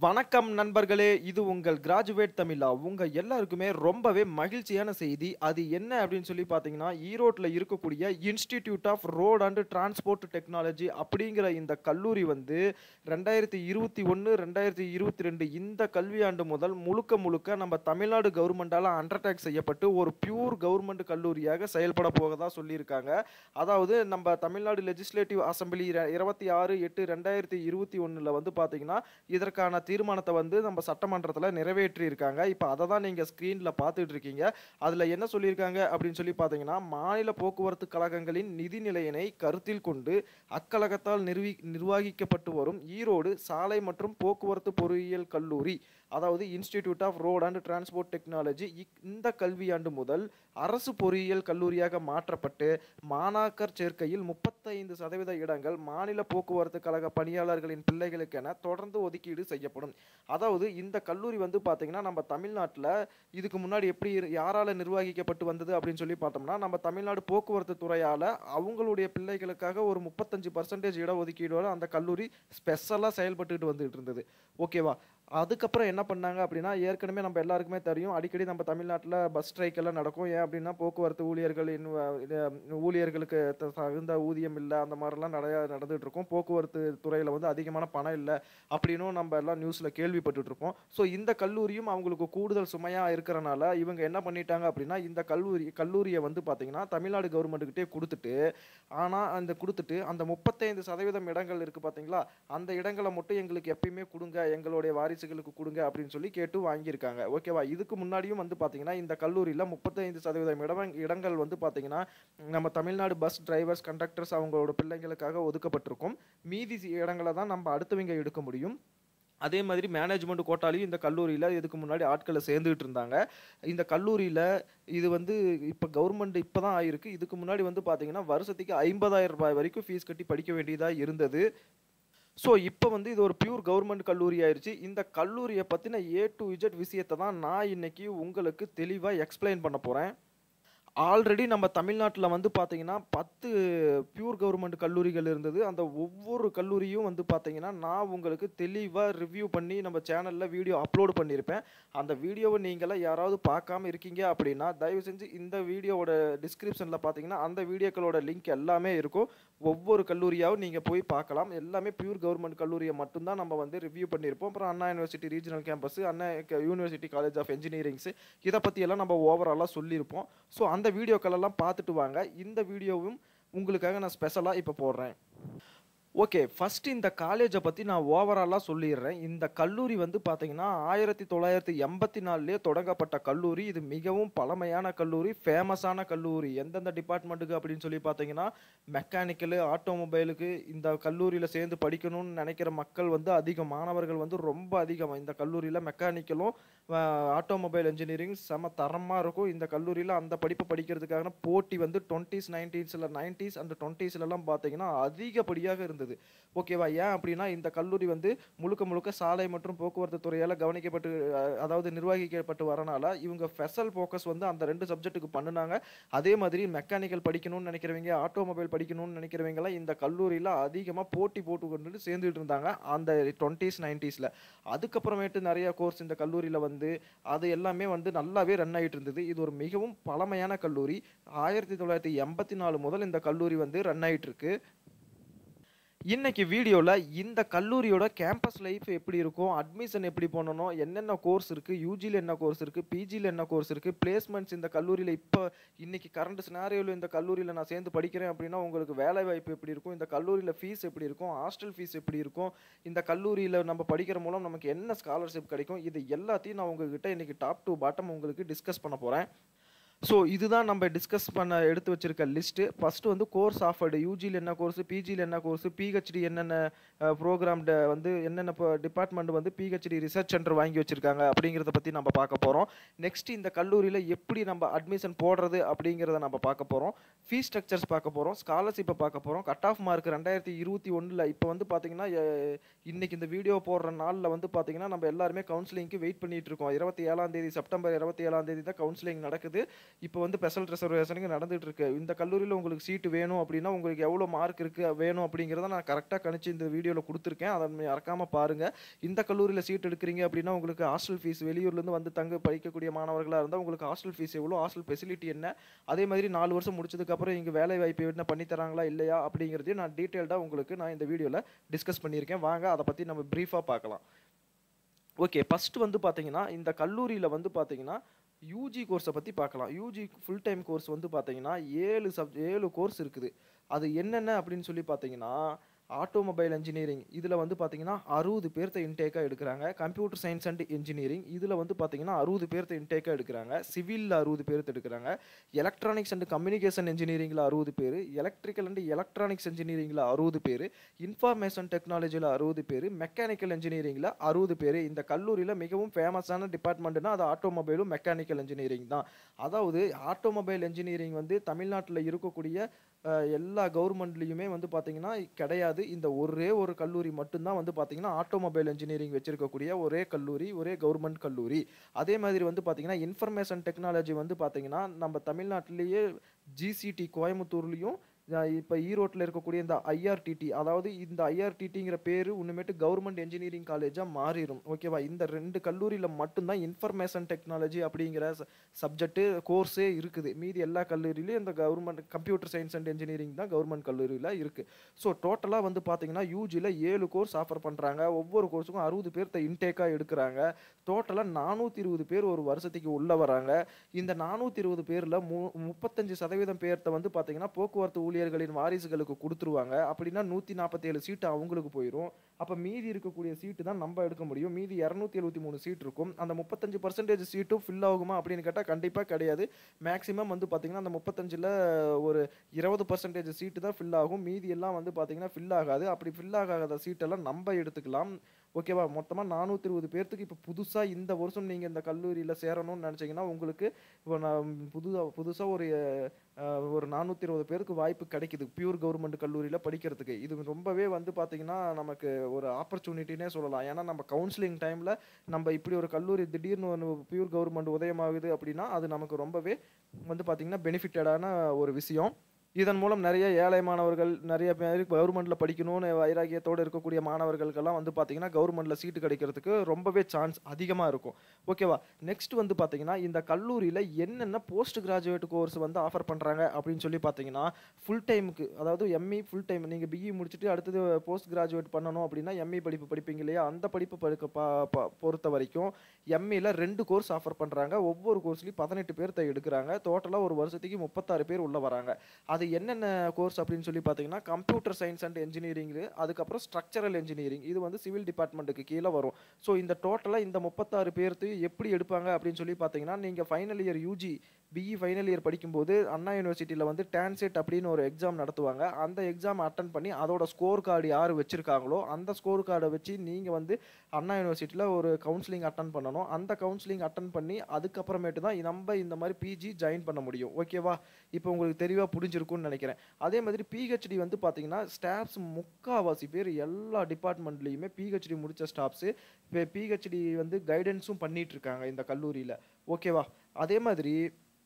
வணக்கம் நண்பர்களே இது உங்கள் கிராஜுவேட் தமிழா உங்க எல்லாருக்குமே ரொம்பவே மகிழ்ச்சியான செய்தி அது என்ன அப்படின்னு சொல்லி பார்த்தீங்கன்னா ஈரோட்டில் இருக்கக்கூடிய institute of road and transport technology அப்படிங்கிற இந்த கல்லூரி வந்து ரெண்டாயிரத்தி இருபத்தி ஒன்று ரெண்டாயிரத்தி இருபத்தி ரெண்டு இந்த கல்வியாண்டு முதல் முழுக்க முழுக்க நம்ம தமிழ்நாடு கவர்மெண்டால் அண்டர்டேக் செய்யப்பட்டு ஒரு பியூர் கவர்மெண்ட் கல்லூரியாக செயல்பட போகதா சொல்லியிருக்காங்க அதாவது நம்ம தமிழ்நாடு லெஜிஸ்லேட்டிவ் அசம்பிளி இருபத்தி ஆறு எட்டு ரெண்டாயிரத்தி இருபத்தி ஒன்றில் வந்து பார்த்தீங்கன்னா இதற்கான தீர்மானத்தை வந்து நம்ம சட்டமன்றத்தில் நிறைவேற்றி இருக்காங்க இப்போ அதை தான் நீங்கள் ஸ்க்ரீனில் பார்த்துட்டு இருக்கீங்க அதில் என்ன சொல்லியிருக்காங்க அப்படின்னு சொல்லி பார்த்தீங்கன்னா மாநில போக்குவரத்து கழகங்களின் நிதி நிலையினை கருத்தில் கொண்டு அக்கழகத்தால் நிர்வி நிர்வகிக்கப்பட்டு வரும் ஈரோடு சாலை மற்றும் போக்குவரத்து பொறியியல் கல்லூரி அதாவது institute of road and transport technology இந்த கல்வியாண்டு முதல் அரசு பொறியியல் கல்லூரியாக மாற்றப்பட்டு மாணாக்கர் சேர்க்கையில் முப்பத்தைந்து சதவீத இடங்கள் மாநில போக்குவரத்து கழக பணியாளர்களின் பிள்ளைகளுக்கென தொடர்ந்து ஒதுக்கீடு செய்யப்படும் அதாவது இந்த கல்லூரி வந்து பார்த்தீங்கன்னா நம்ம தமிழ்நாட்டில் இதுக்கு முன்னாடி எப்படி இரு- யாரால நிர்வகிக்கப்பட்டு வந்தது அப்படின்னு சொல்லி பார்த்தோம்னா நம்ம தமிழ்நாடு போக்குவரத்து துறையால் அவங்களுடைய பிள்ளைகளுக்காக ஒரு முப்பத்தஞ்சு பர்சன்டேஜ் இட ஒதுக்கீடோட அந்த கல்லூரி ஸ்பெஷலாக செயல்பட்டுட்டு வந்துட்டு இருந்தது ஓகேவா அதுக்கப்புறம் என்ன பண்ணாங்க அப்படின்னா ஏற்கனவே நம்ம எல்லாருக்குமே தெரியும் அடிக்கடி நம்ம தமிழ்நாட்டில் பஸ் ஸ்ட்ரைக் எல்லாம் நடக்கும் ஏன் அப்படின்னா போக்குவரத்து ஊழியர்கள் இன்னும் இது, ஊழியர்களுக்கு த- தகுந்த ஊதியம் இல்லை அந்த மாதிரிலாம் நிறையா நடந்துட்டு இருக்கும் போக்குவரத்து துறையில் வந்து அதிகமான பணம் இல்லை அப்படின்னும் நம்ம எல்லாம் நியூஸில் கேள்விப்பட்டுட்டு இருப்போம் ஸோ இந்த கல்லூரியும் அவங்களுக்கு கூடுதல் சுமையாக இருக்கிறனால இவங்க என்ன பண்ணிட்டாங்க அப்படின்னா இந்த கல்லூரி கல்லூரியை வந்து பார்த்தீங்கன்னா தமிழ்நாடு கவர்மெண்ட்டுக்கிட்டே கொடுத்துட்டு ஆனால் அந்த கொடுத்துட்டு அந்த முப்பத்தைந்து சதவீதம் இடங்கள் இருக்குது பார்த்தீங்களா அந்த இடங்களை மட்டும் எங்களுக்கு எப்பயுமே கொடுங்க எங்களுடைய வாரிசுகளுக்கு கொடுங்க அப்படின்னு சொல்லி கேட்டு வாங்கியிருக்காங்க ஓகேவா இதுக்கு முன்னாடியும் வந்து பார்த்தீங்கன்னா இந்த கல்லூரியில் முப்பத்தைந்து சதவீதம் இடம் இடங்கள் வந்து பார்த்தீங்கன்னா நம்ம தமிழ்நாடு பஸ் டிரைவர்ஸ் கண்டக்டர்ஸ் அவங்களோட பிள்ளைங்களுக்காக ஒதுக்கப்பட்டிருக்கும் மீதி சி- இடங்களை தான் நம்ம அடுத்தவங்க எடுக்க முடியும் அதே மாதிரி மேனேஜ்மெண்ட் கோட்டாலையும் இந்த கல்லூரியில் இதுக்கு முன்னாடி ஆட்களை சேர்ந்துட்டு இருந்தாங்க இந்த கல்லூரியில் இது வந்து இப்போ கவர்மெண்ட் இப்போ தான் ஆயிருக்கு இதுக்கு முன்னாடி வந்து பார்த்தீங்கன்னா வருஷத்துக்கு ஐம்பதாயிரம் ரூபாய் வரைக்கும் ஃபீஸ் கட்டி படிக்க வேண்டியதாக இருந்தது ஸோ இப்போ வந்து இது ஒரு பியூர் கவர்மெண்ட் கல்லூரி ஆயிருச்சு இந்த கல்லூரியை பற்றின ஏ டு இஜட் விஷயத்தை தான் நான் இன்னைக்கு உங்களுக்கு தெளிவாக எக்ஸ்பிளைன் பண்ண போகிறேன் ஆல்ரெடி நம்ம தமிழ்நாட்டில் வந்து பார்த்தீங்கன்னா பத்து பியூர் கவர்மெண்ட் கல்லூரிகள் இருந்தது அந்த ஒவ்வொரு கல்லூரியும் வந்து பார்த்தீங்கன்னா நான் உங்களுக்கு தெளிவாக ரிவ்யூ பண்ணி நம்ம சேனலில் வீடியோ அப்லோட் பண்ணியிருப்பேன் அந்த வீடியோவை நீங்களாம் யாராவது பார்க்காம இருக்கீங்க அப்படின்னா தயவு செஞ்சு இந்த வீடியோவோட டிஸ்கிரிப்ஷனில் பார்த்தீங்கன்னா அந்த வீடியோக்களோட லிங்க் எல்லாமே இருக்கும் ஒவ்வொரு கல்லூரியாவும் நீங்கள் போய் பார்க்கலாம் எல்லாமே பியூர் கவர்மெண்ட் கல்லூரியை மட்டும்தான் நம்ம வந்து ரிவ்யூ பண்ணியிருப்போம் அப்புறம் Anna university regional campus Anna university college of engineerings இதை பற்றியெல்லாம் நம்ம ஓவராலாக சொல்லியிருப்போம் ஸோ அந்த வீடியோக்களெல்லாம் பார்த்துட்டு வாங்க இந்த வீடியோவும் உங்களுக்காக நான் ஸ்பெஷலாக இப்போ போடுறேன் ஓகே ஃபர்ஸ்ட் இந்த காலேஜை பற்றி நான் ஓவராலாக சொல்லிடுறேன் இந்த கல்லூரி வந்து பார்த்தீங்கன்னா ஆயிரத்தி தொள்ளாயிரத்தி எண்பத்தி நாலுலேயே தொடங்கப்பட்ட கல்லூரி இது மிகவும் பழமையான கல்லூரி ஃபேமஸான கல்லூரி எந்தெந்த டிபார்ட்மெண்ட்டுக்கு அப்படின்னு சொல்லி பார்த்தீங்கன்னா மெக்கானிக்கலு ஆட்டோமொபைலுக்கு இந்த கல்லூரியில் சேர்ந்து படிக்கணும்னு நினைக்கிற மக்கள் வந்து அதிகம் மாணவர்கள் வந்து ரொம்ப அதிகம் இந்த கல்லூரியில் மெக்கானிக்கலும் ஆட்டோமொபைல் இன்ஜினியரிங் செம தரமாக இருக்கும் இந்த கல்லூரியில் அந்த படிப்பு படிக்கிறதுக்கான போட்டி வந்து டுவெண்ட்டீஸ் நைன்டீஸில் நைன்டீஸ் அண்ட் டுவெண்ட்டீஸ்லலாம் பார்த்தீங்கன்னா அதிகப்படியாக இருந்தது ஓகேவா ஏன் அப்படின்னா இந்த கல்லூரி வந்து முழுக்க முழுக்க சாலை மற்றும் போக்குவரத்து துறையால் கவனிக்கப்பட்டு அஹ், அதாவது நிர்வகிக்கப்பட்டு வரனால இவங்க ஸ்பெஷல் ஃபோக்கஸ் வந்து அந்த ரெண்டு சப்ஜெக்ட்டுக்கு பண்ணுனாங்க அதே மாதிரி மெக்கானிக்கல் படிக்கணும்னு நினைக்கிறவங்க ஆட்டோமொபைல் படிக்கணும்னு நினைக்கிறவங்கலாம் இந்த கல்லூரியில் அதிகமாக போட்டி போட்டு கொண்டு சேர்ந்துட்டு இருந்தாங்க அந்த டுவெண்ட்டீஸ் நைன்டீஸில் அதுக்கப்புறமேட்டு நிறைய கோர்ஸ் இந்த கல்லூரியில் வந்து அது எல்லாமே வந்து நல்லாவே ரன் ஆகிட்டு இருந்தது இது ஒரு மிகவும் பழமையான கல்லூரி ஆயிரத்தி தொள்ளாயிரத்தி எண்பத்தி நாலு முதல் இந்த கல்லூரி வந்து ரன் ஆயிட்டு இருக்கு இன்னைக்கு வீடியோவில் இந்த கல்லூரியோட கேம்பஸ் லைஃப் எப்படி இருக்கும் அட்மிஷன் எப்படி பண்ணணும் என்னென்ன கோர்ஸ் இருக்குது யூஜியில் என்ன கோர்ஸ் இருக்குது பிஜியில் என்ன கோர்ஸ் இருக்குது பிளேஸ்மெண்ட்ஸ் இந்த கல்லூரியில் இப்போ இன்னைக்கு கரண்ட் சினாரியோவில் இந்த கல்லூரியில் நான் சேர்ந்து படிக்கிறேன் அப்படின்னா உங்களுக்கு வேலை வாய்ப்பு எப்படி இருக்கும் இந்த கல்லூரியில் ஃபீஸ் எப்படி இருக்கும் ஹாஸ்டல் ஃபீஸ் எப்படி இருக்கும் இந்த கல்லூரியில் நம்ம படிக்கிற மூலம் நமக்கு என்ன ஸ்காலர்ஷிப் கிடைக்கும் இது எல்லாத்தையும் நான் உங்ககிட்ட இன்னைக்கு டாப் டு பாட்டம் உங்களுக்கு டிஸ்கஸ் பண்ண போகிறேன் ஸோ இதுதான் நம்ம டிஸ்கஸ் பண்ண எடுத்து வச்சிருக்க லிஸ்ட்டு ஃபஸ்ட்டு வந்து கோர்ஸ் ஆஃபர்டு யூஜியில் என்ன கோர்ஸ் பிஜியில் என்ன கோர்ஸ் பிஹெச்டி என்னென்ன ப்ரோக்ராம் வந்து என்னென்ன டிபார்ட்மெண்ட் வந்து பிஹெச்டி ரிசர்ச் சென்டர் வாங்கி வச்சிருக்காங்க அப்படிங்கிறத பற்றி நம்ம பார்க்க போகிறோம் நெக்ஸ்ட் இந்த கல்லூரியில் எப்படி நம்ம அட்மிஷன் போடுறது அப்படிங்கிறத நம்ம பார்க்க போகிறோம் ஃபீஸ் ஸ்ட்ரக்சர்ஸ் பார்க்க போகிறோம் ஸ்காலர்ஷிப்பை பார்க்க போகிறோம் கட் ஆஃப் மார்க் ரெண்டாயிரத்தி இருபத்தி ஒன்றில் இப்போ வந்து பார்த்தீங்கன்னா அஹ், இன்னைக்கு இந்த வீடியோ போடுற நாளில் வந்து பார்த்தீங்கன்னா நம்ம எல்லாருமே கவுன்சிலிங்க்கு வெயிட் பண்ணிட்டு இருக்கோம் இருபத்தி ஏழாம் தேதி செப்டம்பர் இருபத்தி ஏழாம் தேதி தான் கவுன்சிலிங் நடக்குது இப்போ வந்து ஸ்பெஷல் ரிசர்வேஷனுக்கு நடந்துட்டு இருக்கு இந்த கல்லூரியில் உங்களுக்கு சீட்டு வேணும் அப்படின்னா உங்களுக்கு எவ்வளோ மார்க் இருக்கு வேணும் அப்படிங்கிறத நான் கரெக்டாக கணிச்சு இந்த வீடியோவில் கொடுத்துருக்கேன் அதை மறக்காம பாருங்க இந்த கல்லூரியில் சீட் எடுக்கிறீங்க அப்படின்னா உங்களுக்கு ஹாஸ்டல் ஃபீஸ் வெளியூர்லேருந்து வந்து தங்க படிக்கக்கூடிய மாணவர்களாக இருந்தால் உங்களுக்கு ஹாஸ்டல் ஃபீஸ் எவ்வளோ ஹாஸ்டல் ஃபெசிலிட்டி என்ன அதே மாதிரி நாலு வருஷம் முடிச்சதுக்கப்புறம் இங்கே வேலை வாய்ப்பு என்ன பண்ணி தராங்களா இல்லையா அப்படிங்கிறதையும் நான் டீட்டெயில்டாக உங்களுக்கு நான் இந்த வீடியோவில் டிஸ்கஸ் பண்ணியிருக்கேன் வாங்க அதை பற்றி நம்ம ப்ரீஃபாக பார்க்கலாம் ஓகே ஃபர்ஸ்ட் வந்து பார்த்தீங்கன்னா இந்த கல்லூரியில் வந்து பார்த்தீங்கன்னா யூஜி கோர்ஸை பற்றி பார்க்கலாம் யூஜி ஃபுல் டைம் கோர்ஸ் வந்து பார்த்தீங்கன்னா ஏழு சப் ஏழு கோர்ஸ் இருக்குது அது என்னென்ன அப்படின்னு சொல்லி பார்த்தீங்கன்னா ஆட்டோமொபைல் இன்ஜினியரிங் இதில் வந்து பார்த்தீங்கன்னா அறுபது பேர்த்த இன்டேக்காக எடுக்கிறாங்க கம்ப்யூட்டர் சயின்ஸ் அண்ட் இன்ஜினியரிங் இதில் வந்து பார்த்தீங்கன்னா அறுபது பேர்த்த இன்டேக்காக எடுக்கிறாங்க சிவிலில் அறுபது பேர்த்த எடுக்கிறாங்க எலக்ட்ரானிக்ஸ் அண்ட் கம்யூனிகேஷன் இன்ஜினியரிங்கில் அறுபது பேர் எலக்ட்ரிக்கல் அண்ட் எலக்ட்ரானிக்ஸ் இன்ஜினியரிங்கில் அறுபது பேர் இன்ஃபர்மேஷன் டெக்னாலஜியில் அறுபது பேர் மெக்கானிக்கல் இன்ஜினியரிங்கில் அறுபது பேர் இந்த கல்லூரியில் மிகவும் ஃபேமஸான டிபார்ட்மெண்ட்னா அது ஆட்டோமொபைலும் மெக்கானிக்கல் இன்ஜினியரிங் தான் அதாவது ஆட்டோமொபைல் இன்ஜினியரிங் வந்து தமிழ்நாட்டில் இருக்கக்கூடிய அஹ், எல்லா கவர்மெண்ட்லேயுமே வந்து பார்த்தீங்கன்னா கிடையாது இந்த ஒரே ஒரு கல்லூரி மட்டும்தான் வந்து பார்த்தீங்கன்னா ஆட்டோமொபைல் இன்ஜினியரிங் வச்சிருக்கக்கூடிய ஒரே கல்லூரி ஒரே கவர்மெண்ட் கல்லூரி அதே மாதிரி வந்து பார்த்தீங்கன்னா இன்ஃபர்மேஷன் டெக்னாலஜி வந்து பார்த்தீங்கன்னா நம்ம தமிழ்நாட்டிலேயே ஜிசிடி கோயம்புத்தூர்லேயும் இப்போ ஈரோட்டில் இருக்கக்கூடிய இந்த ஐஆர்டிடி அதாவது இந்த ஐஆர்டிடிங்கிற பேர் உண்மையேட்டு கவர்மெண்ட் இன்ஜினியரிங் காலேஜாக மாறிடும் ஓகேவா இந்த ரெண்டு கல்லூரியில் மட்டும்தான் இன்ஃபர்மேஷன் டெக்னாலஜி அப்படிங்கிற சப்ஜெக்ட்டு கோர்ஸே இருக்குது மீதி எல்லா கல்லூரியிலையும் இந்த government computer science and engineering தான் கவர்மெண்ட் கல்லூரியில் இருக்குது ஸோ டோட்டலாக வந்து பார்த்தீங்கன்னா யூஜியில் ஏழு கோர்ஸ் ஆஃபர் பண்ணுறாங்க ஒவ்வொரு கோர்ஸுக்கும் அறுபது பேர்த்த இன்டேக்காக எடுக்கிறாங்க டோட்டலாக நானூற்றி இருபது பேர் ஒரு வருஷத்துக்கு உள்ளே வராங்க இந்த நானூற்றி இருபது பேரில் மு முப்பத்தஞ்சு சதவீதம் பேர்த்த வந்து பார்த்தீங்கன்னா போக்குவரத்து ஊழியர்களின் வாரிசுகளுக்கு கொடுத்துருவாங்க அப்படின்னா நூற்றி நாற்பத்தேழு சீட்டு அவங்களுக்கு போயிடும் அப்போ மீதி இருக்கக்கூடிய சீட்டு தான் நம்ம எடுக்க முடியும் மீதி இரநூத்தி எழுபத்தி மூணு சீட் இருக்கும் அந்த முப்பத்தஞ்சு பர்சன்டேஜ் சீட்டும் ஃபில் ஆகுமா அப்படின்னு கேட்டால் கண்டிப்பாக கிடையாது மேக்ஸிமம் வந்து பார்த்தீங்கன்னா அந்த முப்பத்தஞ்சில் ஒரு இருபது பர்சன்டேஜ் சீட்டு தான் ஃபில் ஆகும் மீதி எல்லாம் வந்து பார்த்தீங்கன்னா ஃபில் ஆகாது அப்படி ஃபில் ஆகாத சீட்டெல்லாம் நம்ம எடுத்துக்கலாம் ஓகேவா மொத்தமாக நானூற்றி இருபது பேர்த்துக்கு இப்போ புதுசாக இந்த வருஷம் நீங்கள் இந்த கல்லூரியில் சேரணும்னு நினச்சிங்கன்னா உங்களுக்கு இப்போ நான் புதுதாக புதுசாக ஒரு அஹ், ஒரு நானூற்றி இருபது பேருக்கு வாய்ப்பு கிடைக்குது பியூர் கவர்மெண்ட் கல்லூரியில் படிக்கிறதுக்கு இது ரொம்பவே வந்து பார்த்தீங்கன்னா நமக்கு ஒரு ஆப்பர்ச்சுனிட்டினே சொல்லலாம் ஏன்னா நம்ம கவுன்சிலிங் டைமில் நம்ம இப்படி ஒரு கல்லூரி திடீர்னு ஒரு பியூர் கவர்மெண்ட் உதயமாகுது அப்படின்னா அது நமக்கு ரொம்பவே வந்து பார்த்தீங்கன்னா பெனிஃபிட்டடான ஒரு விஷயம் இதன் மூலம் நிறைய ஏழை மாணவர்கள் நிறைய பேர் கவர்மெண்ட்டில் படிக்கணும்னு வைராகியத்தோடு இருக்கக்கூடிய மாணவர்களுக்கெல்லாம் வந்து பார்த்தீங்கன்னா கவர்மெண்ட்டில் சீட்டு கிடைக்கிறதுக்கு ரொம்பவே சான்ஸ் அதிகமாக இருக்கும் ஓகேவா நெக்ஸ்ட் வந்து பார்த்தீங்கன்னா இந்த கல்லூரியில் என்னென்ன போஸ்ட் கிராஜுவேட் கோர்ஸ் வந்து ஆஃபர் பண்ணுறாங்க அப்படின்னு சொல்லி பார்த்தீங்கன்னா ஃபுல் டைமுக்கு அதாவது எம்இ ஃபுல் டைம் நீங்கள் பிஇ முடிச்சுட்டு அடுத்தது போஸ்ட் கிராஜுவேட் பண்ணணும் அப்படின்னா எம்இ படிப்பு படிப்பீங்க இல்லையா அந்த படிப்பு படிக்க பா பா- பொறுத்த வரைக்கும் எம்இல ரெண்டு கோர்ஸ் ஆஃபர் பண்ணுறாங்க ஒவ்வொரு கோர்ஸ்லையும் பதினெட்டு பேர் எடுக்கிறாங்க டோட்டலாக ஒரு வருஷத்துக்கு முப்பத்தாறு பேர் உள்ள வராங்க அது என்னென்ன கோர்ஸ் அப்படின்னு சொல்லி பார்த்தீங்கன்னா கம்ப்யூட்டர் சயின்ஸ் அண்ட் இன்ஜினியரிங் அதுக்கப்புறம் ஸ்ட்ரக்சரல் இன்ஜினியரிங் இது வந்து சிவில் டிபார்ட்மெண்ட்டுக்கு கீழே வரும் ஸோ இந்த டோட்டலாக இந்த முப்பத்தாறு பேர்த்து எப்படி எடுப்பாங்க அப்படின்னு சொல்லி பார்த்தீங்கன்னா நீங்கள் final year U G B E final year படிக்கும்போது அண்ணா யூனிவர்சிட்டியில் வந்து டான்செட் அப்படின்னு ஒரு எக்ஸாம் நடத்துவாங்க அந்த எக்ஸாம் அட்டன் பண்ணி அதோட ஸ்கோர் கார்டு யார் வச்சுருக்காங்களோ அந்த ஸ்கோர் கார்டை வச்சு நீங்கள் வந்து அண்ணா யூனிவர்சிட்டியில் ஒரு கவுன்சிலிங் அட்டன் பண்ணணும் அந்த கவுன்சிலிங் அட்டன் பண்ணி அதுக்கப்புறமேட்டு தான் நம்ம இந்த மாதிரி பிஜி ஜாயின் பண்ண முடியும் ஓகேவா இப்போ உங்களுக்கு தெளிவாக புரிஞ்சிருக்கும்னு நினைக்கிறேன் அதே மாதிரி பிஹெச்டி வந்து பார்த்தீங்கன்னா ஸ்டாஃப்ஸ் முக்காவாசி பேர் எல்லா டிபார்ட்மெண்ட்லேயுமே பிஹெச்டி முடித்த ஸ்டாஃப்ஸு இப்போ பிஹெச்டி வந்து கைடன்ஸும் பண்ணிட்டு இருக்காங்க இந்த கல்லூரியில் ஓகேவா அதே மாதிரி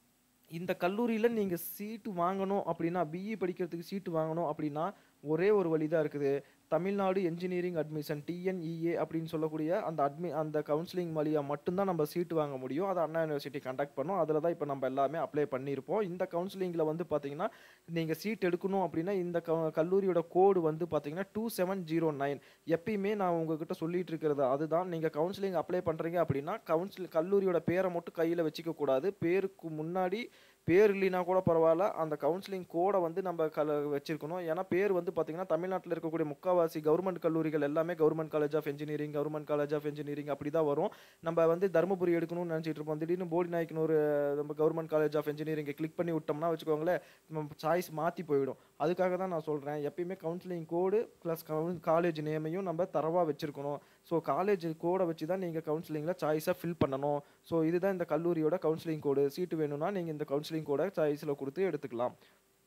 இந்த கல்லூரியில் நீங்கள் சீட்டு வாங்கணும் அப்படின்னா பிஇ படிக்கிறதுக்கு சீட்டு வாங்கணும் அப்படின்னா ஒரே ஒரு வழி தான் இருக்குது தமிழ்நாடு என்ஜினியரிங் அட்மிஷன் டிஎன்இஏ அப்படின்னு சொல்லக்கூடிய அந்த அட்மி அந்த கவுன்சிலிங் வழியாக மட்டும்தான் நம்ம சீட்டு வாங்க முடியும் அதை அண்ணா யூனிவர்சிட்டி கண்டக்ட் பண்ணோம் அதில் தான் இப்போ நம்ம எல்லாமே அப்ளை பண்ணியிருப்போம் இந்த கவுன்சிலிங்கில் வந்து பார்த்தீங்கன்னா நீங்கள் சீட் எடுக்கணும் அப்படின்னா இந்த க- கல்லூரியோட கோடு வந்து பார்த்தீங்கன்னா டூ செவன் ஜீரோ நைன் எப்பயுமே நான் உங்ககிட்ட சொல்லிட்டு இருக்கிறது அதுதான் நீங்கள் கவுன்சிலிங் அப்ளை பண்ணுறீங்க அப்படின்னா கவுன்சில் கல்லூரியோட பேரை மட்டும் கையில் வச்சுக்க கூடாது பேருக்கு முன்னாடி பேர் இல்லைனா கூட பரவாயில்ல அந்த கவுன்சிலிங் கோடை வந்து நம்ம கல வச்சிருக்கணும் ஏன்னா பேர் வந்து பார்த்தீங்கன்னா தமிழ்நாட்டில் இருக்கக்கூடிய முக்காவாசி கவர்மெண்ட் கல்லூரிகள் எல்லாமே government college of engineering government college of engineering அப்படி தான் வரும் நம்ம வந்து தருமபுரி எடுக்கணும்னு நினச்சிட்டு இருப்போம் திடீர்னு போடி நாய்க்குன்னு ஒரு நம்ம கவர்மெண்ட் காலேஜ் ஆஃப் இன்ஜினியரிங்கை கிளிக் பண்ணி விட்டோம்னா வச்சுக்கோங்களேன் நம்ம சாய்ஸ் மாற்றி போயிடும் அதுக்காக தான் நான் சொல்கிறேன் எப்பயுமே கவுன்சிலிங் கோடு ப்ளஸ் காலேஜ் நேமையும் நம்ம தரவாக வச்சுருக்கணும் ஸோ காலேஜ் கோடை வச்சு தான் நீங்கள் கவுன்சிலிங்கில் சாய்ஸாக ஃபில் பண்ணணும் ஸோ இதுதான் இந்த கல்லூரியோட கவுன்சிலிங் கோடு சீட்டு வேணும்னா நீங்கள் இந்த கவுன்சிலிங் கோடை சாய்ஸில் கொடுத்து எடுத்துக்கலாம்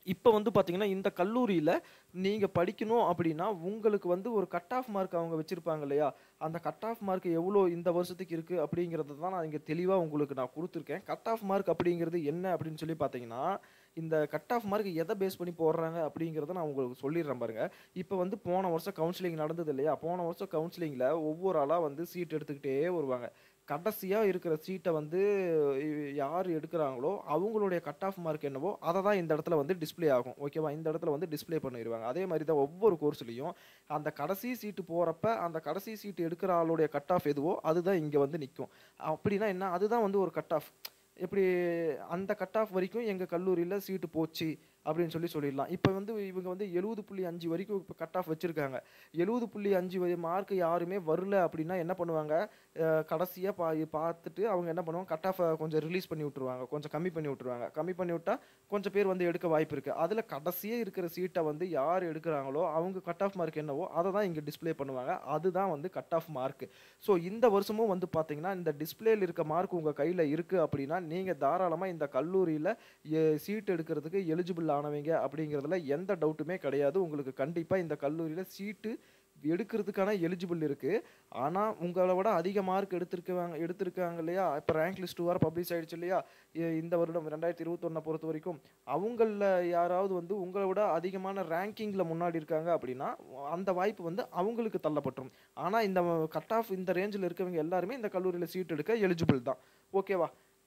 இப்போ வந்து பார்த்தீங்கன்னா இந்த கல்லூரியில் நீங்கள் படிக்கணும் அப்படின்னா உங்களுக்கு வந்து ஒரு கட் ஆஃப் மார்க் அவங்க வச்சுருப்பாங்க இல்லையா அந்த கட் ஆஃப் மார்க் எவ்வளோ இந்த வருஷத்துக்கு இருக்குது அப்படிங்கிறது தான் நான் இங்கே தெளிவாக உங்களுக்கு நான் கொடுத்துருக்கேன் கட் ஆஃப் மார்க் அப்படிங்கிறது என்ன அப்படின்னு சொல்லி பார்த்தீங்கன்னா இந்த கட் ஆஃப் மார்க் எதை பேஸ் பண்ணி போடுறாங்க அப்படிங்கிறத நான் உங்களுக்கு சொல்லிடுறேன் பாருங்க இப்போ வந்து போன வருஷம் கவுன்சிலிங் நடந்தது இல்லையா போன வருஷம் கவுன்சிலிங்கில் ஒவ்வொரு ஆளாக வந்து சீட் எடுத்துக்கிட்டே வருவாங்க கடைசியாக இருக்கிற சீட்டை வந்து இ- யார் எடுக்கிறாங்களோ அவங்களுடைய கட் ஆஃப் மார்க் என்னவோ அதை தான் இந்த இடத்துல வந்து டிஸ்ப்ளே ஆகும் ஓகேவா இந்த இடத்துல வந்து டிஸ்ப்ளே பண்ணிடுவாங்க அதே மாதிரி தான் ஒவ்வொரு கோர்ஸ்லையும் அந்த கடைசி சீட்டு போகிறப்ப அந்த கடைசி சீட்டு எடுக்கிற ஆளுடைய கட் ஆஃப் எதுவோ அதுதான் இங்கே வந்து நிற்கும் அப்படின்னா என்ன அதுதான் வந்து ஒரு கட் ஆஃப் எப்படி அந்த கட் ஆஃப் வரைக்கும் எங்கள் கல்லூரியில் சீட்டு போச்சு அப்படின்னு சொல்லி சொல்லிடலாம் இப்போ வந்து இவங்க வந்து எழுபது புள்ளி அஞ்சு வரைக்கும் இப்போ கட் ஆஃப் வச்சுருக்காங்க எழுபது புள்ளி அஞ்சு மார்க் யாருமே வரல அப்படின்னா என்ன பண்ணுவாங்க கடைசியாக பா பார்த்துட்டு அவங்க என்ன பண்ணுவாங்க கட் ஆஃபை கொஞ்சம் ரிலீஸ் பண்ணி விட்ருவாங்க கொஞ்சம் கம்மி பண்ணி விட்ருவாங்க கம்மி பண்ணி விட்டா கொஞ்சம் பேர் வந்து எடுக்க வாய்ப்பு இருக்குது அதில் கடைசியே இருக்கிற சீட்டை வந்து யார் எடுக்கிறாங்களோ அவங்க கட் ஆஃப் மார்க் என்னவோ அதை தான் இங்கே டிஸ்ப்ளே பண்ணுவாங்க அதுதான் வந்து கட் ஆஃப் மார்க் ஸோ இந்த வருஷமும் வந்து பார்த்தீங்கன்னா இந்த டிஸ்பிளேல இருக்க மார்க் உங்கள் கையில் இருக்குது அப்படின்னா நீங்கள் தாராளமாக இந்த கல்லூரியில் சீட் எடுக்கிறதுக்கு எலிஜிபிள் ஆனவங்க அப்படிங்கிறதுல எந்த டவுட்டுமே கிடையாது உங்களுக்கு கண்டிப்பாக இந்த கல்லூரியில் சீட்டு எடுக்கிறதுக்கான எலிஜிபிள் இருக்குது ஆனால் உங்களை விட அதிக மார்க் எடுத்திருக்காங்க எடுத்திருக்காங்க இல்லையா இப்போ ரேங்க் லிஸ்ட் வர பப்ளிஷ் ஆயிடுச்சு இல்லையா இ- இந்த வருடம் ரெண்டாயிரத்தி இருபத்தொன்னை பொறுத்த வரைக்கும் அவங்களில் யாராவது வந்து உங்களை விட அதிகமான ரேங்கிங்கில் முன்னாடி இருக்காங்க அப்படின்னா அந்த வாய்ப்பு வந்து அவங்களுக்கு தள்ளப்பட்டுரும் ஆனால் இந்த கட் ஆஃப் இந்த ரேஞ்சில் இருக்கவங்க எல்லாருமே இந்த கல்லூரியில் சீட் எடுக்க எலிஜிபிள் தான் ஓகேவா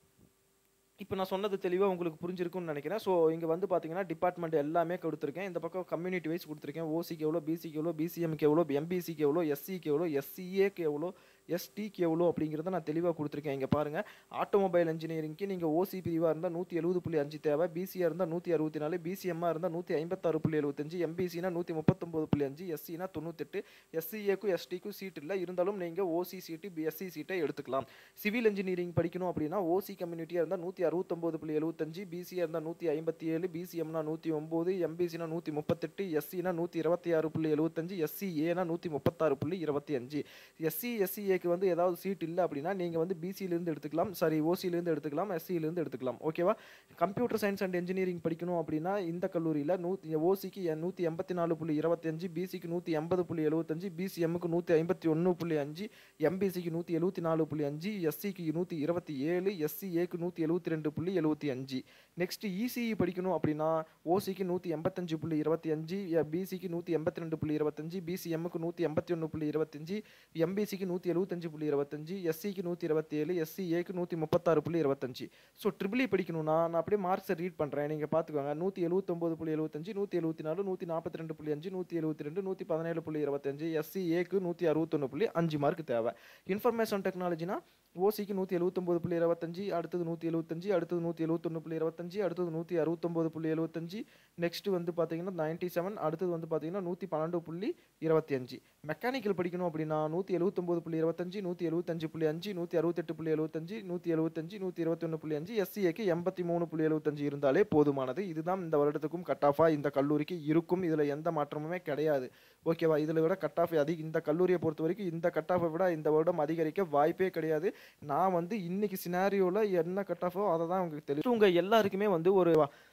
இப்போ நான் சொன்னது தெளிவாக உங்களுக்கு புரிஞ்சிருக்கும்னு நினைக்கிறேன் ஸோ இங்கே வந்து பார்த்தீங்கன்னா டிபார்ட்மெண்ட் எல்லாமே கொடுத்துருக்கேன் இந்த பக்கம் கம்யூனிட்டி வைஸ் கொடுத்துருக்கேன் ஓசிக்கு எவ்வளோ பிசிக்கு எவ்வளோ பிசிஎம்க்கு எவ்வளோ எம்பிசிக்கு எவ்வளோ எஸ்சிக்கு எவ்வளோ எஸ்சிஏக்கு எவ்வளோ எஸ்டிக்கு எவ்வளோ அப்படிங்கிறத நான் தெளிவாக கொடுத்துருக்கேன் இங்கே பாருங்கள் ஆட்டோமொபைல் இன்ஜினியரிங்க்கு நீங்கள் ஓசி பிரிவாக இருந்தால் நூற்றி எழுபது புள்ளி அஞ்சு தேவை பிசியாக இருந்தால் நூற்றி அறுபத்தி நாலு பிசிஎம்மாக இருந்தால் நூற்றி ஐம்பத்தாறு புள்ளி எழுபத்தஞ்சு எம்பிசினா நூற்றி முப்பத்தொம்பது புள்ளி அஞ்சு எஸ்சினா தொண்ணூத்தெட்டு எஸ்சிஏக்கும் எஸ்டிக்கும் சீட் இல்லை இருந்தாலும் நீங்கள் ஓசி சீட்டு எஸ்சி சீட்டை எடுத்துக்கலாம் சிவில் இன்ஜினியரிங் படிக்கணும் அப்படின்னா ஓசி கம்யூனிட்டியாக இருந்தால் நூற்றி அறுபத்தொம்போது புள்ளி எழுபத்தஞ்சு பிசியாக இருந்தால் நூற்றி ஐம்பத்தி ஏழு பிசிஎம்னா நூற்றி ஒம்பது எம்பிசினா நூற்றி முப்பத்தெட்டு எஸ்சினா நூற்றி இருபத்தி ஆறு புள்ளி எழுபத்தஞ்சு எஸ்சிஏனா நூற்றி முப்பத்தாறு புள்ளி இருபத்தி அஞ்சு எஸ்சி எஸ்சிஏக்கு வந்து ஏதாவது சீட் இல்லை அப்படின்னா நீங்கள் வந்து பிசியிலேருந்து எடுத்துக்கலாம் சாரி ஓசியிலேருந்து எடுத்துக்கலாம் எஸ்சியிலேருந்து எடுத்துக்கலாம் ஓகேவா கம்ப்யூட்டர் சயின்ஸ் அண்ட் இன்ஜினியரிங் படிக்கணும் அப்படின்னா இந்த கல்லூரியில் நூற்றி ஓசிக்கு நூற்றி எண்பத்தி நாலு புள்ளி இருபத்தஞ்சு பிசிக்கு நூற்றி எண்பது புள்ளி எழுபத்தஞ்சு பிசிஎம்முக்கு நூற்றி ஐம்பத்தி ஒன்று புள்ளி அஞ்சு எம்பிசிக்கு நூற்றி எழுபத்தி நாலு புள்ளி அஞ்சு எஸ்சிக்கு நூற்றி இருபத்தி ஏழு எஸ்சிஏக்கு நூற்றி எழுபத்தி ரெண்டு புள்ளி எழுபத்தி அஞ்சு நெக்ஸ்ட் இசிஇ படிக்கணும் அப்படின்னா ஓசிக்கு நூற்றி எண்பத்தஞ்சு புள்ளி இருபத்தி அஞ்சு பிசிக்கு நூற்றி எண்பத்தி ரெண்டு புள்ளி இருபத்தஞ்சு பிசிஎம்முக்கு நூற்றி எண்பத்தி ஒன்று புள்ளி இருபத்தஞ்சு எம்பிசிக்கு நூற்றி எழுபத்தஞ்சு புள்ளி இருபத்தஞ்சு எஸ்சிக்கு நூற்றி இருபத்தி ஏழு எஸ்சிஏக்கு நூற்றி முப்பத்தாறு புள்ளி இருபத்தஞ்சு ஸோ ட்ரிபிளி படிக்கணும்னா நான் அப்படியே மார்க்ஸை ரீட் பண்ணுறேன் நீங்கள் பார்த்துக்கோங்க நூற்றி எழுபத்தொம்போது புள்ளி எழுபத்தஞ்சு நூற்றி எழுபத்தி நாலு நூற்றி நாற்பத்தி ரெண்டு புள்ளி அஞ்சு நூற்றி எழுபத்தி ரெண்டு நூற்றி பதினேழு புள்ளி இருபத்தஞ்சு எஸ்சிஏக்கு நூற்றி அறுபத்தொன்று புள்ளி அஞ்சு மார்க் தேவை இன்ஃபர்மேஷன் டெக்னாலஜினா ஓசிக்கு நூற்றி எழுபத்தொம்போது புள்ளி இருபத்தஞ்சு அடுத்தது நூற்றி எழுபத்தஞ்சு அடுத்தது நூற்றி எழுபத்தொன்று புள்ளி இருபத்தஞ்சு அடுத்தது நூற்றி அறுபத்தொம்போது புள்ளி எழுபத்தஞ்சு நெக்ஸ்ட் வந்து பார்த்தீங்கன்னா நைன்ட்டி செவன் அடுத்தது வந்து பார்த்தீங்கன்னா நூற்றி பன்னெண்டு புள்ளி இருபத்தி அஞ்சு மெக்கானிக்கல் படிக்கணும் அப்படின்னா நூற்றி எழுபத்தொம்போது புள்ளி இருபத்தஞ்சு நூற்றி எழுபத்தஞ்சு புள்ளி அஞ்சு நூற்றி அறுபத்தெட்டு புள்ளி எழுபத்தஞ்சு நூற்றி எழுபத்தஞ்சு நூற்றி இருபத்தொன்று புள்ளி அஞ்சு எஸ்சிஏக்கு எண்பத்தி மூணு புள்ளி எழுபத்தஞ்சு இருந்தாலே போதுமானது இதுதான் இந்த வருடத்துக்கும் கட் ஆஃபாக இந்த கல்லூரிக்கு இருக்கும் இதில் எந்த மாற்றமுமே கிடையாது ஓகேவா இதில் விட கட் ஆஃப் அதிக இந்த கல்லூரியை பொறுத்த வரைக்கும் இந்த கட் ஆஃபை விட இந்த வருடம் அதிகரிக்க வாய்ப்பே கிடையாது நான் வந்து இன்னைக்கு சினாரியோவில் என்ன கட் ஆஃபோ அதை தான் உங்களுக்கு தெரியும் உங்கள் எல்லாருக்குமே வந்து ஒரு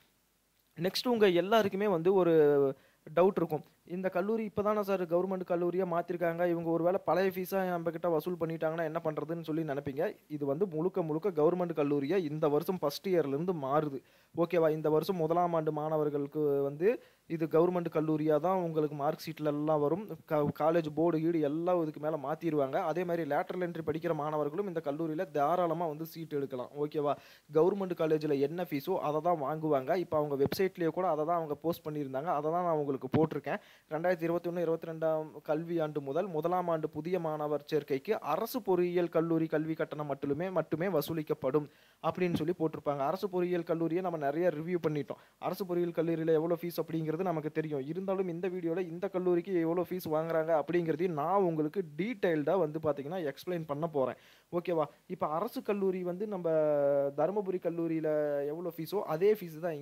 நெக்ஸ்ட் உங்கள் எல்லாருக்குமே வந்து ஒரு டவுட் இருக்கும் இந்த கல்லூரி இப்போ தானே சார் கவர்மெண்ட் கல்லூரியாக மாற்றிருக்காங்க இவங்க ஒருவேளை பழைய ஃபீஸாக நம்மக்கிட்ட வசூல் பண்ணிட்டாங்கன்னா என்ன பண்ணுறதுன்னு சொல்லி நினைப்பீங்க இது வந்து முழுக்க முழுக்க கவர்மெண்ட் கல்லூரியாக இந்த வருஷம் ஃபஸ்ட் இயர்லேருந்து மாறுது ஓகேவா இந்த வருஷம் முதலாம் ஆண்டு மாணவர்களுக்கு வந்து இது கவர்மெண்ட் கல்லூரியாக தான் உங்களுக்கு மார்க் ஷீட்டில் எல்லாம் வரும் காலேஜ் போர்டு கீடு எல்லாம் இதுக்கு மேலே மாற்றிடுவாங்க அதே மாதிரி லேட்டரல் என்ட்ரி படிக்கிற மாணவர்களும் இந்த கல்லூரியில் தாராளமாக வந்து சீட் எடுக்கலாம் ஓகேவா கவர்மெண்ட் காலேஜில் என்ன ஃபீஸோ அதை தான் வாங்குவாங்க இப்போ அவங்க வெப்சைட்லேயே கூட அதை தான் அவங்க போஸ்ட் பண்ணியிருந்தாங்க அதை தான் நான் உங்களுக்கு போட்டிருக்கேன் ரெண்டாயிரத்தி இருபத்தி ஒன்று இருபத்தி ரெண்டாம் கல்வி ஆண்டு முதல் முதலாம் ஆண்டு புதிய மாணவர் சேர்க்கைக்கு அரசு பொறியியல் கல்லூரி கல்வி கட்டணம் மட்டுமே மட்டுமே வசூலிக்கப்படும் அப்படின்னு சொல்லி போட்டிருப்பாங்க அரசு பொறியியல் கல்லூரியை நம்ம நிறைய ரிவ்யூ பண்ணிட்டோம் அரசு பொறியியல் கல்லூரியில் எவ்வளோ ஃபீஸ் அப்படிங்கிறது நமக்கு தெரியும் இருந்தாலும் இந்த வீடியோவில் இந்த கல்லூரிக்கு எவ்வளோ ஃபீஸ் வாங்குறாங்க அப்படிங்கிறதையும் நான் உங்களுக்கு டீட்டெயில்டாக வந்து பார்த்தீங்கன்னா எக்ஸ்பிளைன் பண்ண போகிறேன் ஓகேவா இப்போ அரசு கல்லூரி வந்து நம்ம தருமபுரி கல்லூரியில் எவ்வளோ ஃபீஸோ அதே ஃபீஸ் தான் இங்கே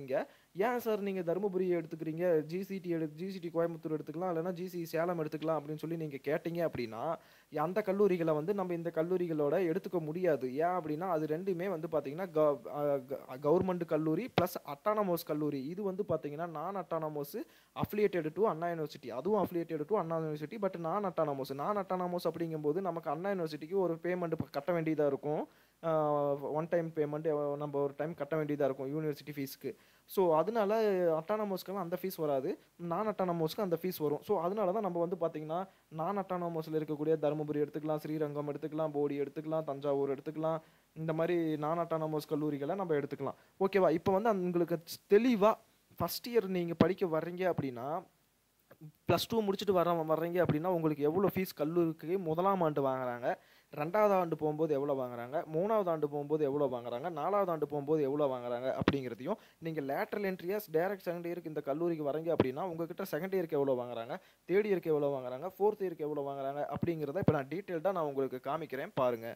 ஏன் சார் நீங்கள் தருமபுரி எடுத்துக்கிறீங்க ஜிசிடி எடு ஜிசிடி கோயம்புத்தூர் எடுத்துக்கலாம் இல்லைனா ஜிசி சேலம் எடுத்துக்கலாம் அப்படின்னு சொல்லி நீங்கள் கேட்டீங்க அப்படின்னா அந்த கல்லூரிகளை வந்து நம்ம இந்த கல்லூரிகளோட எடுத்துக்க முடியாது ஏன் அப்படின்னா அது ரெண்டுமே வந்து பார்த்தீங்கன்னா கவர்மெண்ட் கல்லூரி ப்ளஸ் அட்டானமோஸ் கல்லூரி இது வந்து பார்த்தீங்கன்னா non autonomous affiliated to Anna university அதுவும் affiliated to Anna university but non autonomous நான் அட்டானமோஸ் அப்படிங்கும்போது நமக்கு அண்ணா யூனிவர்சிட்டிக்கு ஒரு பேமெண்ட் கட்ட வேண்டியதாக இருக்கும் ஒன் டைம் பேமெண்ட் நம்ம ஒரு டைம் கட்ட வேண்டியதாக இருக்கும் யூனிவர்சிட்டி ஃபீஸ்க்கு ஸோ அதனால அட்டானமோஸ்க்கெல்லாம் அந்த ஃபீஸ் வராது நான் அட்டானமோஸ்க்கு அந்த ஃபீஸ் வரும் ஸோ அதனால தான் நம்ம வந்து பார்த்தீங்கன்னா நான் அட்டானமோஸில் இருக்கக்கூடிய தருமபுரி எடுத்துக்கலாம் ஸ்ரீரங்கம் எடுத்துக்கலாம் போடி எடுத்துக்கலாம் தஞ்சாவூர் எடுத்துக்கலாம் இந்த மாதிரி நான் அட்டானமோஸ் கல்லூரிகளை நம்ம எடுத்துக்கலாம் ஓகேவா இப்போ வந்து உங்களுக்கு தெளிவாக ஃபஸ்ட் இயர் நீங்கள் படிக்க வர்றீங்க அப்படின்னா ப்ளஸ் டூ முடிச்சுட்டு வர வர்றீங்க அப்படின்னா உங்களுக்கு எவ்வளோ ஃபீஸ் கல்லூரிக்கு முதலாம் ஆண்டு வாங்குறாங்க ரெண்டாவது ஆண்டு போகும்போது எவ்வளோ வாங்குறாங்க மூணாவது ஆண்டு போகும்போது எவ்வளோ வாங்குறாங்க நாலாவது ஆண்டு போகும்போது எவ்வளோ வாங்குறாங்க அப்படிங்கிறதையும் நீங்கள் லேட்ரல் என்ட்ரியாஸ் டேரக்ட் செகண்ட் இயருக்கு இந்த கல்லூரிக்கு வரீங்க அப்படின்னா உங்ககிட்ட செகண்ட் இயருக்கு எவ்வளோ வாங்குறாங்க தேர்ட் இயருக்கு எவ்வளோ வாங்குறாங்க ஃபோர்த் இயருக்கு எவ்வளோ வாங்குறாங்க அப்படிங்கிறத இப்போ நான் டீட்டெயில்டாக நான் உங்களுக்கு காமிக்கிறேன் பாருங்கள்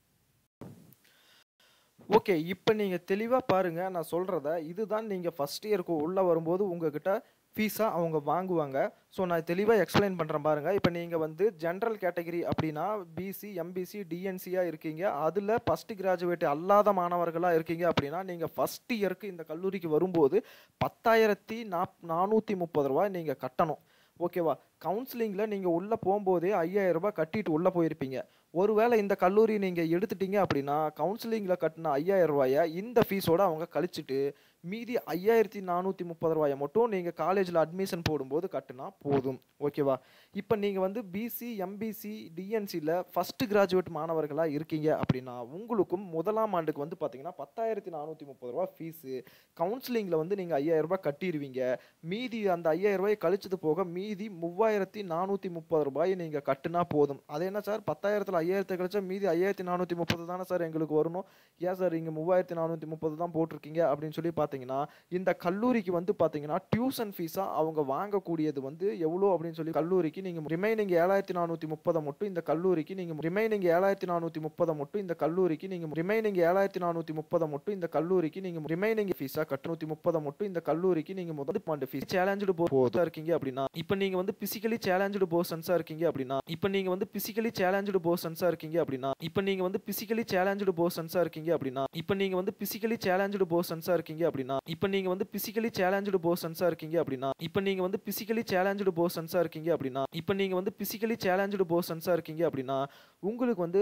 ஓகே இப்போ நீங்கள் தெளிவாக பாருங்கள் நான் சொல்கிறத இதுதான் நீங்கள் ஃபஸ்ட் இயருக்கு உள்ளே வரும்போது உங்ககிட்ட ஃபீஸாக அவங்க வாங்குவாங்க ஸோ நான் தெளிவாக எக்ஸ்பிளைன் பண்ணுறேன் பாருங்கள் இப்போ நீங்கள் வந்து ஜென்ரல் கேட்டகரி அப்படின்னா பிசி எம்பிசி டிஎன்சியாக இருக்கீங்க அதில் ஃபஸ்ட்டு கிராஜுவேட் அல்லாத மாணவர்களாக இருக்கீங்க அப்படின்னா நீங்கள் ஃபஸ்ட் இயருக்கு இந்த கல்லூரிக்கு வரும்போது பத்தாயிரத்தி நாப் நானூற்றி முப்பது ரூபாய் நீங்கள் கட்டணும் ஓகேவா கவுன்சிலிங்கில் நீங்கள் உள்ளே போகும்போதே ஐயாயிரம் ரூபாய் கட்டிட்டு உள்ளே போயிருப்பீங்க ஒருவேளை இந்த கல்லூரி நீங்கள் எடுத்துட்டீங்க அப்படின்னா கவுன்சிலிங்கில் கட்டின ஐயாயிரம் ரூபாயை இந்த ஃபீஸோட அவங்க கழிச்சிட்டு மீதி ஐயாயிரத்தி நானூற்றி முப்பது ரூபாயை மட்டும் நீங்கள் காலேஜில் அட்மிஷன் போடும்போது கட்டினா போதும் ஓகேவா இப்போ நீங்கள் வந்து பிசி எம்பிசி டிஎன்சியில் ஃபஸ்ட்டு கிராஜுவேட் மாணவர்களாக இருக்கீங்க அப்படின்னா உங்களுக்கும் முதலாம் ஆண்டுக்கு வந்து பார்த்தீங்கன்னா பத்தாயிரத்தி நானூற்றி முப்பது ரூபா ஃபீஸு கவுன்சிலிங்கில் வந்து நீங்கள் ஐயாயிரம் ரூபாய் கட்டிடுவீங்க மீதி அந்த ஐயாயிரம் ரூபாய் கழிச்சது போக மீதி மூவாயிரத்தி நானூற்றி முப்பது ரூபாய் நீங்கள் கட்டுனா போதும் அது என்ன சார் பத்தாயிரத்தில் ஐயாயிரத்தை கழிச்சா மீதி ஐயாயிரத்தி நானூற்றி முப்பது தானே சார் எங்களுக்கு வரணும் ஏன் சார் இங்கே மூவாயிரத்தி நானூற்றி முப்பது தான் போட்டிருக்கீங்க அப்படின்னு சொல்லி பார்த்தீங்கன்னா இந்த கல்லூரிக்கு வந்து பார்த்தீங்கன்னா டியூஷன் ஃபீஸாக அவங்க வாங்கக்கூடியது வந்து எவ்வளோ அப்படின்னு சொல்லி கல்லூரிக்கு நீங்கள் ரிமைனிங் ஏழாயிரத்தி நானூற்றி முப்பதை மட்டும் இந்த கல்லூரிக்கு நீங்கள் ரிமைனிங் ஏழாயிரத்தி நானூற்றி முப்பதை மட்டும் இந்த கல்லூரிக்கு நீங்கள் ரிமைனிங் ஏழாயிரத்தி நானூற்றி முப்பதை மட்டும் இந்த கல்லூரிக்கு நீங்கள் ரிமைனிங் ஃபீஸாக கட்டணூற்றி முப்பதை மட்டும் இந்த கல்லூரிக்கு நீங்கள் முதல் பாண்டு ஃபீஸ் சேலஞ்சு போதா இருக்கீங்க அப்படின்னா இப்போ நீங்கள் வந்து பிசிக்கலி சேலஞ்சு பர்சன்ஸாக இருக்கீங்க அப்படின்னா இப்போ நீங்கள் வந்து பிசிக்கலி சேலஞ்சு பர்சன்ஸாக இருக்கீங்க அப்படின்னா இப்போ நீங்கள் வந்து பிசிக்கலி சேலஞ்சு பர்சன்ஸாக இருக்கீங்க அப்படின்னா இப்போ நீங்கள் வந்து பிசிக்கலி சேலஞ்சு பர்சன்ஸாக இருக்கீங்க அப்படின்னா இப்போ நீங்கள் வந்து பிசிக்கலி சேலஞ்சு பர்சன்ஸாக இருக்கீங்க அப்படின்னா இப்போ நீங்கள் வந்து பிசிக்கலி சேலஞ்சு பர்சன்ஸாக இருக்கீங்க அப்படின்னா இப்போ நீங்கள் வந்து பிசிக்கலி சேலஞ்சு பர்சன்ஸாக இருக்கீங்க அப்படின்னா உங்களுக்கு வந்து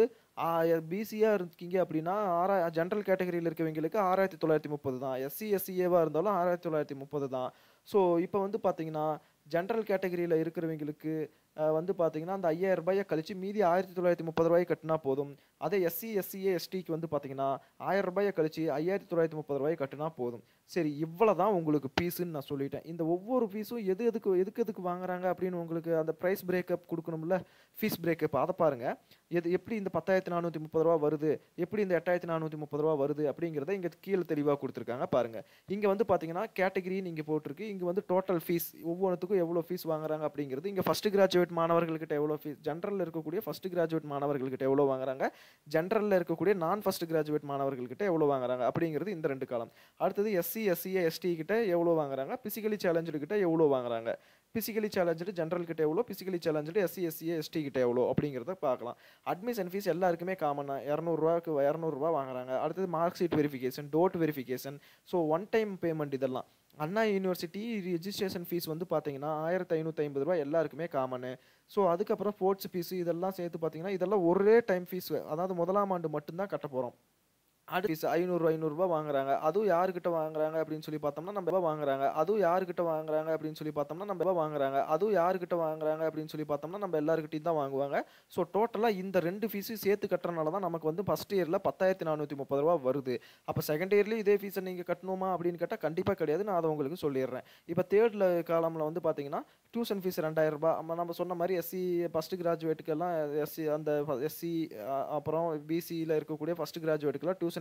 பிசியாக இருக்கீங்க அப்படின்னா ஆறா ஜென்ரல் கேட்டகரியில் இருக்கவங்களுக்கு ஆறாயிரத்தி தொள்ளாயிரத்தி முப்பது தான் எஸ்சி எஸ்சிஏவாக இருந்தாலும் ஆறாயிரத்தி தொள்ளாயிரத்தி முப்பது தான் ஸோ இப்போ வந்து பார்த்தீங்கன்னா ஜென்ரல் கேட்டகரியில் இருக்கிறவங்களுக்கு வந்து பார்த்தீங்கன்னா அந்த ஐயாயிரம் ரூபாயை கழிச்சு மீதி ஆயிரத்தி தொள்ளாயிரத்தி முப்பது ரூபாய் கட்டினா போதும் அதே எஸ்சி எஸ்சிஏ எஸ்டிக்கு வந்து பார்த்தீங்கன்னா ஆயிரம் ரூபாயை கழிச்சு ஐயாயிரத்தி தொள்ளாயிரத்தி முப்பது ரூபாய் கட்டினா போதும் சரி இவ்வளோ தான் உங்களுக்கு ஃபீஸுன்னு நான் சொல்லிட்டேன் இந்த ஒவ்வொரு ஃபீஸும் எது எதுக்கு எதுக்கு எதுக்கு வாங்குறாங்க அப்படின்னு உங்களுக்கு அந்த ப்ரைஸ் பிரேக்கப் கொடுக்கணும்ல ஃபீஸ் பிரேக்கப் அதை பாருங்கள் எது எப்படி இந்த பத்தாயிரத்தி நானூற்றி முப்பது ரூபா வருது எப்படி இந்த எட்டாயிரத்தி நானூற்றி முப்பது ரூபா வருது அப்படிங்கிறத இங்கே கீழே தெளிவாக கொடுத்துருக்காங்க பாருங்கள் இங்கே வந்து பார்த்தீங்கன்னா கேட்டகிரி நீங்கள் போட்டிருக்கு இங்கே வந்து டோட்டல் ஃபீஸ் ஒவ்வொன்றுத்துக்கும் எவ்வளோ ஃபீஸ் வாங்குறாங்க அப்படிங்கிறது இங்கே ஃபஸ்ட் கிராஜுவேட் மாணவர்கள்கிட்ட எவ்வளோ ஃபீஸ் ஜென்ரலில் இருக்கக்கூடிய ஃபஸ்ட் கிராஜுவேட் மாணவர்கள்கிட்ட எவ்வளோ வாங்குறாங்க ஜென்ரலில் இருக்கக்கூடிய நான் ஃபஸ்ட் கிராஜுவேட் மாணவர்கள்கிட்ட எவ்வளோ வாங்குறாங்க அப்படிங்கிறது இந்த ரெண்டு காலம் அடுத்தது எஸ்சி எஸ்சிஏ எஸ்டி கிட்ட எவ்வளோ வாங்குறாங்க பிசிக்கலி சேலஞ்சு கிட்ட எவ்வளோ வாங்குறாங்க பிசிக்கலி சேலஞ்சு ஜென்ரல் கிட்ட எவ்வளோ physically challenge SC SCA ST கிட்ட எவ்வளோ அப்படிங்கிறத பார்க்கலாம் அட்மிஷன் ஃபீஸ் எல்லாருக்குமே காமன் இரநூறுவாக்கு இரநூறுவா வாங்குறாங்க அடுத்தது மார்க் ஷீட் வெரிஃபிகேஷன் டோட் verification so one time payment இதெல்லாம் அண்ணா யூனிவர்சிட்டி ரிஜிஸ்ட்ரேஷன் ஃபீஸ் வந்து பார்த்தீங்கன்னா ஆயிரத்தி ஐநூற்றி ஐம்பது ரூபா எல்லாருக்குமே காமனு ஸோ அதுக்கப்புறம் ஸ்போர்ட்ஸ் ஃபீஸு இதெல்லாம் சேர்த்து பார்த்தீங்கன்னா இதெல்லாம் ஒரே டைம் ஃபீஸ் அதாவது முதலாம் ஆண்டு மட்டும்தான் கட்ட போகிறோம் அடுத்த ஃபீஸ் ஐநூறு ஐநூறுரூவா வாங்குறாங்க அதுவும் யாருக்கிட்ட வாங்குறாங்க அப்படின்னு சொல்லி பார்த்தோம்னா நம்ம வாங்குறாங்க அதுவும் யாருக்கிட்ட வாங்குறாங்க அப்படின்னு சொல்லி பார்த்தோம்னா நம்ம வாங்குறாங்க அதுவும் யாருக்கிட்ட வாங்குறாங்க அப்படின்னு சொல்லி பார்த்தோம்னா நம்ம எல்லாருக்கிட்டையும் தான் வாங்குவாங்க ஸோ டோட்டலாக இந்த ரெண்டு ஃபீஸும் சேர்த்து கட்டுறனால தான் நமக்கு வந்து ஃபஸ்ட் இயரில் பத்தாயிரத்தி நானூற்றி முப்பது ரூபா வருது அப்போ செகண்ட் இயர்லேயும் இதே ஃபீஸை நீங்கள் கட்டணுமா அப்படின்னு கேட்டால் கண்டிப்பாக கிடையாது நான் அதை உங்களுக்கு சொல்லிடுறேன் இப்போ தேர்டில் காலமில் வந்து பார்த்தீங்கன்னா டியூஷன் ஃபீஸ் ரெண்டாயிரம் ரூபாய் நம்ம நம்ம சொன்ன மாதிரி எஸ்சி ஃபஸ்ட் கிராஜுவேட்டுக்கெல்லாம் எஸ்சி அந்த எஸ்சி அப்புறம் பிசியில் இருக்கக்கூடிய ஃபஸ்ட் கிராஜுவேட்டுக்கெல்லாம் டியூஷன்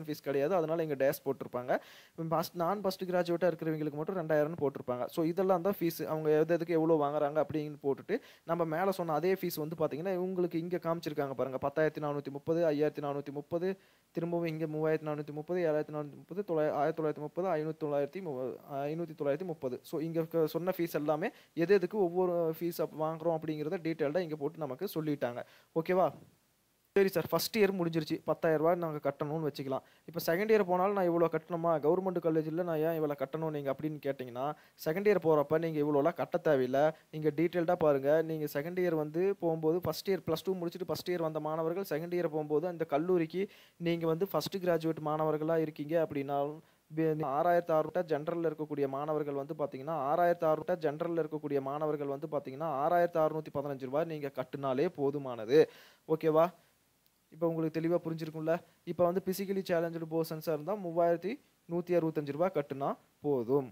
அட்மிஷன் ஃபீஸ் கிடையாது அதனால இங்கே டேஸ் போட்டிருப்பாங்க ஃபஸ்ட் நான் ஃபஸ்ட் கிராஜுவேட்டாக இருக்கிறவங்களுக்கு மட்டும் ரெண்டாயிரம்னு போட்டிருப்பாங்க ஸோ இதெல்லாம் தான் ஃபீஸ் அவங்க எது எதுக்கு எவ்வளோ வாங்குறாங்க அப்படின்னு போட்டுட்டு நம்ம மேலே சொன்ன அதே ஃபீஸ் வந்து பார்த்தீங்கன்னா உங்களுக்கு இங்கே காமிச்சிருக்காங்க பாருங்கள் பத்தாயிரத்தி நானூற்றி முப்பது ஐயாயிரத்தி நானூற்றி முப்பது திரும்பவும் இங்கே மூவாயிரத்தி நானூற்றி முப்பது ஏழாயிரத்தி நானூற்றி முப்பது தொள்ளாயிரத்தி ஆயிரத்தி தொள்ளாயிரத்தி முப்பது ஐநூற்றி தொள்ளாயிரத்தி மு- ஐநூற்றி தொள்ளாயிரத்தி முப்பது ஸோ இங்கே சொன்ன ஃபீஸ் எல்லாமே எது எதுக்கு ஒவ்வொரு ஃபீஸ் வாங்குறோம் அப்படிங்கிறத டீட்டெயில்டாக இங்கே போட்டு நமக்கு சொல்லிட்டாங்க ஓகேவா சரி சார் ஃபஸ்ட் இயர் முடிஞ்சிருச்சு பத்தாயிரரூபா நாங்கள் கட்டணும்னு வச்சுக்கலாம் இப்போ செகண்ட் இயர் போனாலும் நான் இவ்வளோ கட்டணுமா கவர்மெண்ட் காலேஜில் நான் ஏன் இவ்வளோ கட்டணும் நீங்கள் அப்படின்னு கேட்டிங்கன்னா செகண்ட் இயர் போகிறப்ப நீங்கள் இவ்வளோலாம் கட்ட தேவையில்லை நீங்கள் டீட்டெயில்டாக பாருங்கள் நீங்கள் செகண்ட் இயர் வந்து போகும்போது ஃபஸ்ட் இயர் ப்ளஸ் டூ முடிச்சுட்டு ஃபஸ்ட் இயர் வந்த மாணவர்கள் செகண்ட் இயர் போகும்போது அந்த கல்லூரிக்கு நீங்கள் வந்து ஃபஸ்ட்டு கிராஜுவேட் மாணவர்களாக இருக்கீங்க அப்படின்னாலும் பே- ஆறாயிரத்து அறுநூறு ஜென்ரலில் இருக்கக்கூடிய மாணவர்கள் வந்து பார்த்தீங்கன்னா ஆறாயிரத்து அறுநூறு ஜென்ரலில் இருக்கக்கூடிய மாணவர்கள் வந்து பார்த்தீங்கன்னா ஆறாயிரத்து அறுநூற்றி பதினஞ்சு ரூபாய் நீங்கள் கட்டினாலே போதுமானது ஓகேவா இப்போ உங்களுக்கு தெளிவாக புரிஞ்சிருக்கும்ல இப்போ வந்து பிசிக்கலி சேலஞ்சு பர்சன்ஸாக இருந்தால் மூவாயிரத்தி நூற்றி அறுபத்தஞ்சு ரூபாய் கட்டுனா போதும்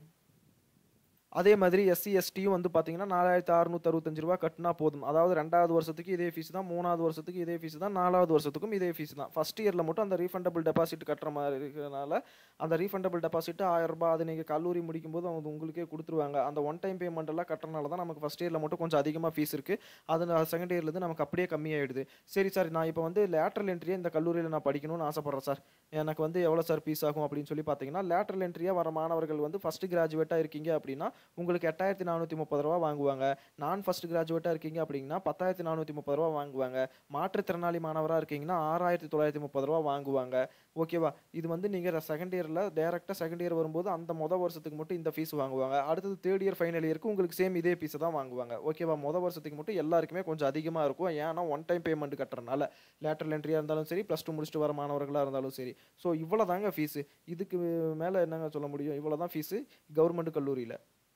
அதே மாதிரி எஸ்சி எஸ்டியும் வந்து பார்த்தீங்கன்னா நாலாயிரத்தி அறுநூத்தி அறுபத்தஞ்சு ரூபா கட்டினா போதும் அதாவது ரெண்டாவது வருஷத்துக்கு இதே ஃபீஸ் தான் மூணாவது வருஷத்துக்கு இதே ஃபீஸ் தான் நாலாவது வருஷத்துக்கும் இதே ஃபீஸ் தான் ஃபர்ஸ்ட் இயரில் மட்டும் அந்த ரீஃபண்டபிள் டெபாசிட் கட்டுற மாதிரி இருக்கிறதுனால அந்த ரீஃபண்டபிள் டெபாசிட் ஆயிரம் ரூபாய் அது நீங்கள் கல்லூரி முடிக்கும் போது அவங்க உங்களுக்கே கொடுத்துருவாங்க அந்த ஒன் டைம் பேமெண்ட் எல்லாம் கட்டுறனால தான் நமக்கு ஃபஸ்ட் இயரில் மட்டும் கொஞ்சம் அதிகமாக ஃபீஸ் இருக்குது அது செகண்ட் இயர்லேருந்து நமக்கு அப்படியே கம்மியாயிடுது சரி சார் நான் இப்போ வந்து லேட்டரல் என்ட்ரியே இந்த கல்லூரியில் நான் படிக்கணும்னு ஆசைப்பட்றேன் சார் எனக்கு வந்து எவ்வளோ சார் ஃபீஸ் ஆகும் அப்படின்னு சொல்லி பார்த்தீங்கன்னா லேட்டரல் என்ட்ரியாக வர மாணவர்கள் வந்து ஃபஸ்ட் கிராஜுவேட்டாக இருக்கீங்க அப்படின்னா உங்களுக்கு எட்டாயிரத்தி நானூற்றி முப்பது ரூபா வாங்குவாங்க நான் ஃபர்ஸ்ட் கிராஜுவேட்டாக இருக்கீங்க அப்படிங்கன்னா பத்தாயிரத்தி நானூற்றி முப்பது ரூபா வாங்குவாங்க மாற்றுத்திறனாளி மாணவராக இருக்கீங்கன்னா ஆறாயிரத்தி தொள்ளாயிரத்தி முப்பது ரூபா வாங்குவாங்க ஓகேவா இது வந்து நீங்கள் செகண்ட் இயரில் டேரெக்டாக செகண்ட் இயர் வரும்போது அந்த மொதல் வருஷத்துக்கு மட்டும் இந்த ஃபீஸ் வாங்குவாங்க அடுத்தது தேர்ட் இயர் ஃபைனல் இயருக்கு உங்களுக்கு சேம் இதே ஃபீஸை தான் வாங்குவாங்க ஓகேவா மொதல் வருஷத்துக்கு மட்டும் எல்லாருக்குமே கொஞ்சம் அதிகமாக இருக்கும் ஏன்னா ஒன் டைம் பேமெண்ட் கட்டுறனால லேட்டரல் என்ட்ரியாக இருந்தாலும் சரி ப்ளஸ் டூ முடிச்சுட்டு வர மாணவர்களாக இருந்தாலும் சரி ஸோ இவ்வளோ தாங்க ஃபீஸு இதுக்கு மேலே என்னங்க சொல்ல முடியும் இவ்வளோ தான் ஃபீஸு கவர்மெண்ட் கல்லூரியில்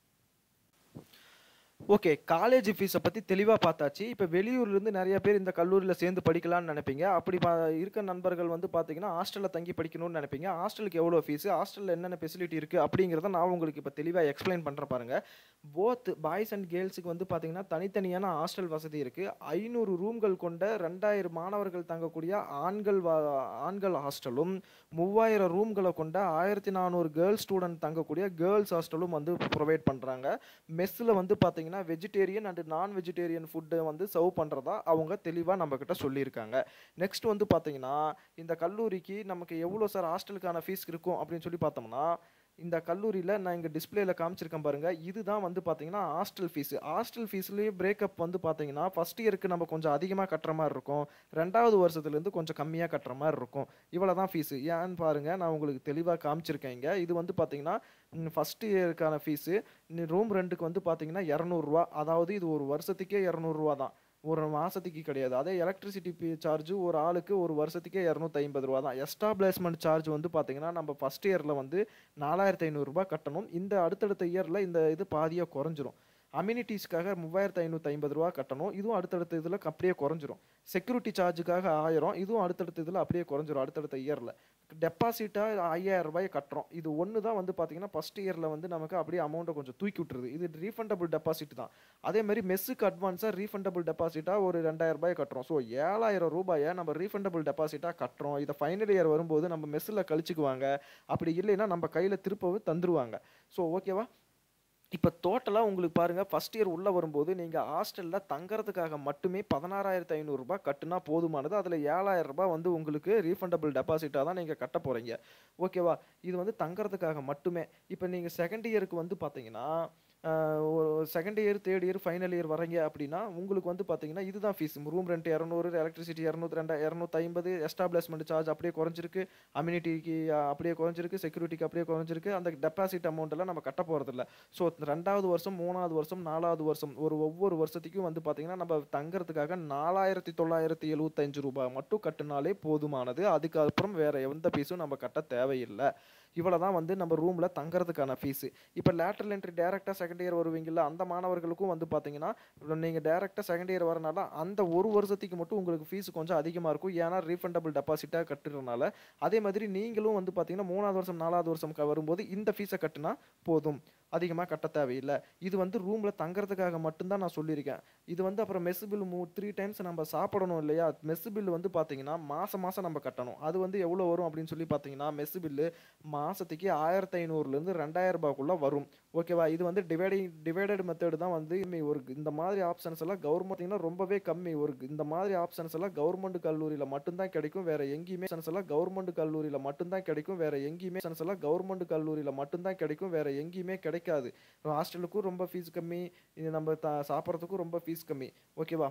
ஓகே காலேஜ் ஃபீஸை பற்றி தெளிவாக பார்த்தாச்சு இப்போ வெளியூர்லேருந்து நிறைய பேர் இந்த கல்லூரியில் சேர்ந்து படிக்கலாம்னு நினைப்பீங்க அப்படி பா இருக்க நண்பர்கள் வந்து பார்த்தீங்கன்னா ஹாஸ்டலில் தங்கி படிக்கணும்னு நினைப்பீங்க ஹாஸ்டலுக்கு எவ்வளோ ஃபீஸு ஹாஸ்டலில் என்னென்ன ஃபெசிலிட்டி இருக்குது அப்படிங்கிறத நான் உங்களுக்கு இப்போ தெளிவாக எக்ஸ்பிளைன் பண்ணுறேன் பாருங்க போத் பாய்ஸ் அண்ட் கேர்ள்ஸுக்கு வந்து பார்த்தீங்கன்னா தனித்தனியான ஹாஸ்டல் வசதி இருக்குது ஐநூறு ரூம்கள் கொண்ட ரெண்டாயிரம் மாணவர்கள் தங்கக்கூடிய ஆண்கள் வா- ஆண்கள் ஹாஸ்டலும் மூவாயிரம் ரூம்களை கொண்ட ஆயிரத்தி நானூறு கேர்ள்ஸ் ஸ்டூடெண்ட் தங்கக்கூடிய கேர்ள்ஸ் ஹாஸ்டலும் வந்து ப்ரொவைட் பண்ணுறாங்க மெஸ்ஸில் வந்து பார்த்தீங்கன்னா வெஜிடேரியன் அண்ட் நான் வெஜிடேரியன் ஃபுட்டை வந்து சர்வ் பண்ணுறதா அவங்க தெளிவாக நம்மக்கிட்ட சொல்லியிருக்காங்க நெக்ஸ்ட் வந்து பார்த்தீங்கன்னா இந்த கல்லூரிக்கு நமக்கு எவ்வளோ சார் ஹாஸ்டலுக்கான ஃபீஸ் இருக்கும் அப்படின்னு சொல்லி பார்த்தோம்னா இந்த கல்லூரியில் நான் இங்கே டிஸ்பிளேல காமிச்சிருக்கேன் பாருங்க இதுதான் வந்து பார்த்தீங்கன்னா ஹாஸ்டல் ஃபீஸ் ஹாஸ்டல் ஃபீஸ்லேயே பிரேக்கப் வந்து பார்த்தீங்கன்னா ஃபர்ஸ்ட் இயருக்கு நம்ம கொஞ்சம் அதிகமாக கட்டுற மாதிரி இருக்கும் ரெண்டாவது வருஷத்துலேருந்து கொஞ்சம் கம்மியாக கட்டுற மாதிரி இருக்கும் இவ்வளோ தான் ஃபீஸு ஏன்னு பாருங்க நான் உங்களுக்கு தெளிவாக காமிச்சிருக்கேன் இங்கே இது வந்து பார்த்தீங்கன்னா ஃபஸ்ட் இயருக்கான ஃபீஸு ரூம் ரெண்டுக்கு வந்து பார்த்தீங்கன்னா இரநூறுவா அதாவது இது ஒரு வருஷத்துக்கே இரநூறுவா தான் ஒரு மாதத்துக்கு கிடையாது அதே எலக்ட்ரிசிட்டி சார்ஜ் ஒரு ஆளுக்கு ஒரு வருஷத்துக்கே இரநூத்தி ஐம்பது ரூபா தான் எஸ்டாப்ளிஷ்மெண்ட் சார்ஜ் வந்து பார்த்தீங்கன்னா நம்ம ஃபஸ்ட் இயரில் வந்து நாலாயிரத்தி ஐநூறுரூபா கட்டணும் இந்த அடுத்தடுத்த இயரில் இந்த இது பாதியாக குறைஞ்சிரும் அம்யூனிட்டிஸ்க்காக மூவாயிரத்து ஐநூற்றி ஐம்பது ரூபா கட்டணும் இதுவும் அடுத்தடுத்த இதில் அப்படியே குறைஞ்சிரும் செக்யூரிட்டி சார்ஜுக்காக ஆயிரம் இதுவும் அடுத்தடுத்த இதில் அப்படியே குறைஞ்சிரும் அடுத்தடுத்த இயரில் டெபாசிட்டாக ஐயாயிரம் ரூபாய் கட்டுறோம் இது ஒன்று தான் வந்து பார்த்தீங்கன்னா ஃபஸ்ட் இயரில் வந்து நமக்கு அப்படியே அமௌண்ட்டை கொஞ்சம் தூக்கி விட்டுருது இது ரீஃபண்டபிள் டெபாசிட் தான் அதே மாதிரி மெஸ்ஸுக்கு அட்வான்ஸாக ரீஃபண்டபிள் டெபாசிட்டாக ஒரு ரெண்டாயிரம் ரூபாய் கட்டுறோம் ஸோ ஏழாயிரம் ரூபாயை நம்ம ரீஃபண்டபிள் டெபாசிட்டாக கட்டுறோம் இதை ஃபைனல் இயர் வரும்போது நம்ம மெஸ்ஸில் கழிச்சுக்குவாங்க அப்படி இல்லைன்னா நம்ம கையில் திருப்பவும் தந்துருவாங்க ஸோ ஓகேவா இப்போ டோட்டலாக உங்களுக்கு பாருங்கள் ஃபஸ்ட் இயர் உள்ளே வரும்போது நீங்கள் ஹாஸ்டலில் தங்கறதுக்காக மட்டுமே பதினாறாயிரத்து ஐநூறுரூபா கட்டுனா போதுமானது அதில் ஏழாயிரம் ரூபாய் வந்து உங்களுக்கு ரீஃபண்டபிள் டெபாசிட்டாக தான் நீங்கள் கட்ட போகிறீங்க ஓகேவா இது வந்து தங்கறதுக்காக மட்டுமே இப்போ நீங்கள் செகண்ட் இயருக்கு வந்து பார்த்தீங்கன்னா second year third year final year வரீங்க அப்படின்னா உங்களுக்கு வந்து பார்த்தீங்கன்னா இதுதான் ஃபீஸ் ரூம் ரெண்ட் இரநூறு எலக்ட்ரிசிட்டி இரநூத்தி ரெண்டா இரநூத்தி ஐம்பது எஸ்டாப்ளிஷ்மெண்ட் சார்ஜ் அப்படியே குறைஞ்சிருக்கு அம்யூனிட்டிக்கு அப்படியே குறைஞ்சிருக்கு செக்யூரிட்டிக்கு அப்படியே குறைஞ்சிருக்கு அந்த டெபாசிட் அமௌண்ட் எல்லாம் நம்ம கட்ட போகிறதில்ல ஸோ ரெண்டாவது வருஷம் மூணாவது வருஷம் நாலாவது வருஷம் ஒரு ஒவ்வொரு வருஷத்துக்கும் வந்து பார்த்தீங்கன்னா நம்ம தங்கறதுக்காக நாலாயிரத்தி தொள்ளாயிரத்தி எழுபத்தஞ்சு ரூபாய் மட்டும் கட்டினாலே போதுமானது அதுக்கப்புறம் வேற எந்த ஃபீஸும் நம்ம கட்ட தேவையில்லை இவ்வளோ தான் வந்து நம்ம ரூமில் தங்கறதுக்கான ஃபீஸு இப்போ லேட்டரல் என்ட்ரி டேரெக்டாக செகண்ட் இயர் வருவீங்கல்ல அந்த மாணவர்களுக்கும் வந்து பார்த்தீங்கன்னா நீங்கள் டேரெக்டாக செகண்ட் இயர் வரனால அந்த ஒரு வருஷத்துக்கு மட்டும் உங்களுக்கு ஃபீஸ் கொஞ்சம் அதிகமாக இருக்கும் ஏன்னா ரீஃபண்டபிள் டெபாசிட்டாக கட்டுறதுனால அதே மாதிரி நீங்களும் வந்து பார்த்தீங்கன்னா மூணாவது வருஷம் நாலாவது வருஷம் க- வரும்போது இந்த ஃபீஸை கட்டினா போதும் அதிகமாக கட்ட தேவையில்லை இது வந்து ரூமில் தங்குறதுக்காக மட்டும்தான் நான் சொல்லியிருக்கேன் இது வந்து அப்புறம் மெஸ் பில் மூ த்ரீ டைம்ஸ் நம்ம சாப்பிடணும் இல்லையா மெஸ் பில் வந்து பார்த்தீங்கன்னா மாதம் மாதம் நம்ம கட்டணும் அது வந்து எவ்வளோ வரும் அப்படின்னு சொல்லி பார்த்தீங்கன்னா மெஸ் பில்லு மாதத்துக்கு ஆயிரத்தி ஐநூறுலேருந்து ரெண்டாயிரம் ரூபாய்க்குள்ளே வரும் ஓகேவா இது வந்து டிவைடிங் டிவைடட் மெத்தட் தான் வந்து இனிமே ஒரு இந்த மாதிரி ஆப்ஷன்ஸ் எல்லாம் கவர்மெண்ட் ரொம்பவே கம்மி ஒரு இந்த மாதிரி ஆப்ஷன்ஸ் எல்லாம் கவர்மெண்ட் கல்லூரியில் மட்டும்தான் கிடைக்கும் வேற எங்கேயுமே options எல்லாம் கவர்மெண்ட் கல்லூரியில் மட்டும்தான் கிடைக்கும் வேற எங்கேயுமே options எல்லாம் கவர்மெண்ட் கல்லூரியில் மட்டும்தான் கிடைக்கும் வேற எங்கேயுமே கிடைக்காது ஹாஸ்டலுக்கும் ரொம்ப ஃபீஸ் கம்மி இது நம்ம த சாப்பிட்றதுக்கும் ரொம்ப ஃபீஸ் கம்மி ஓகேவா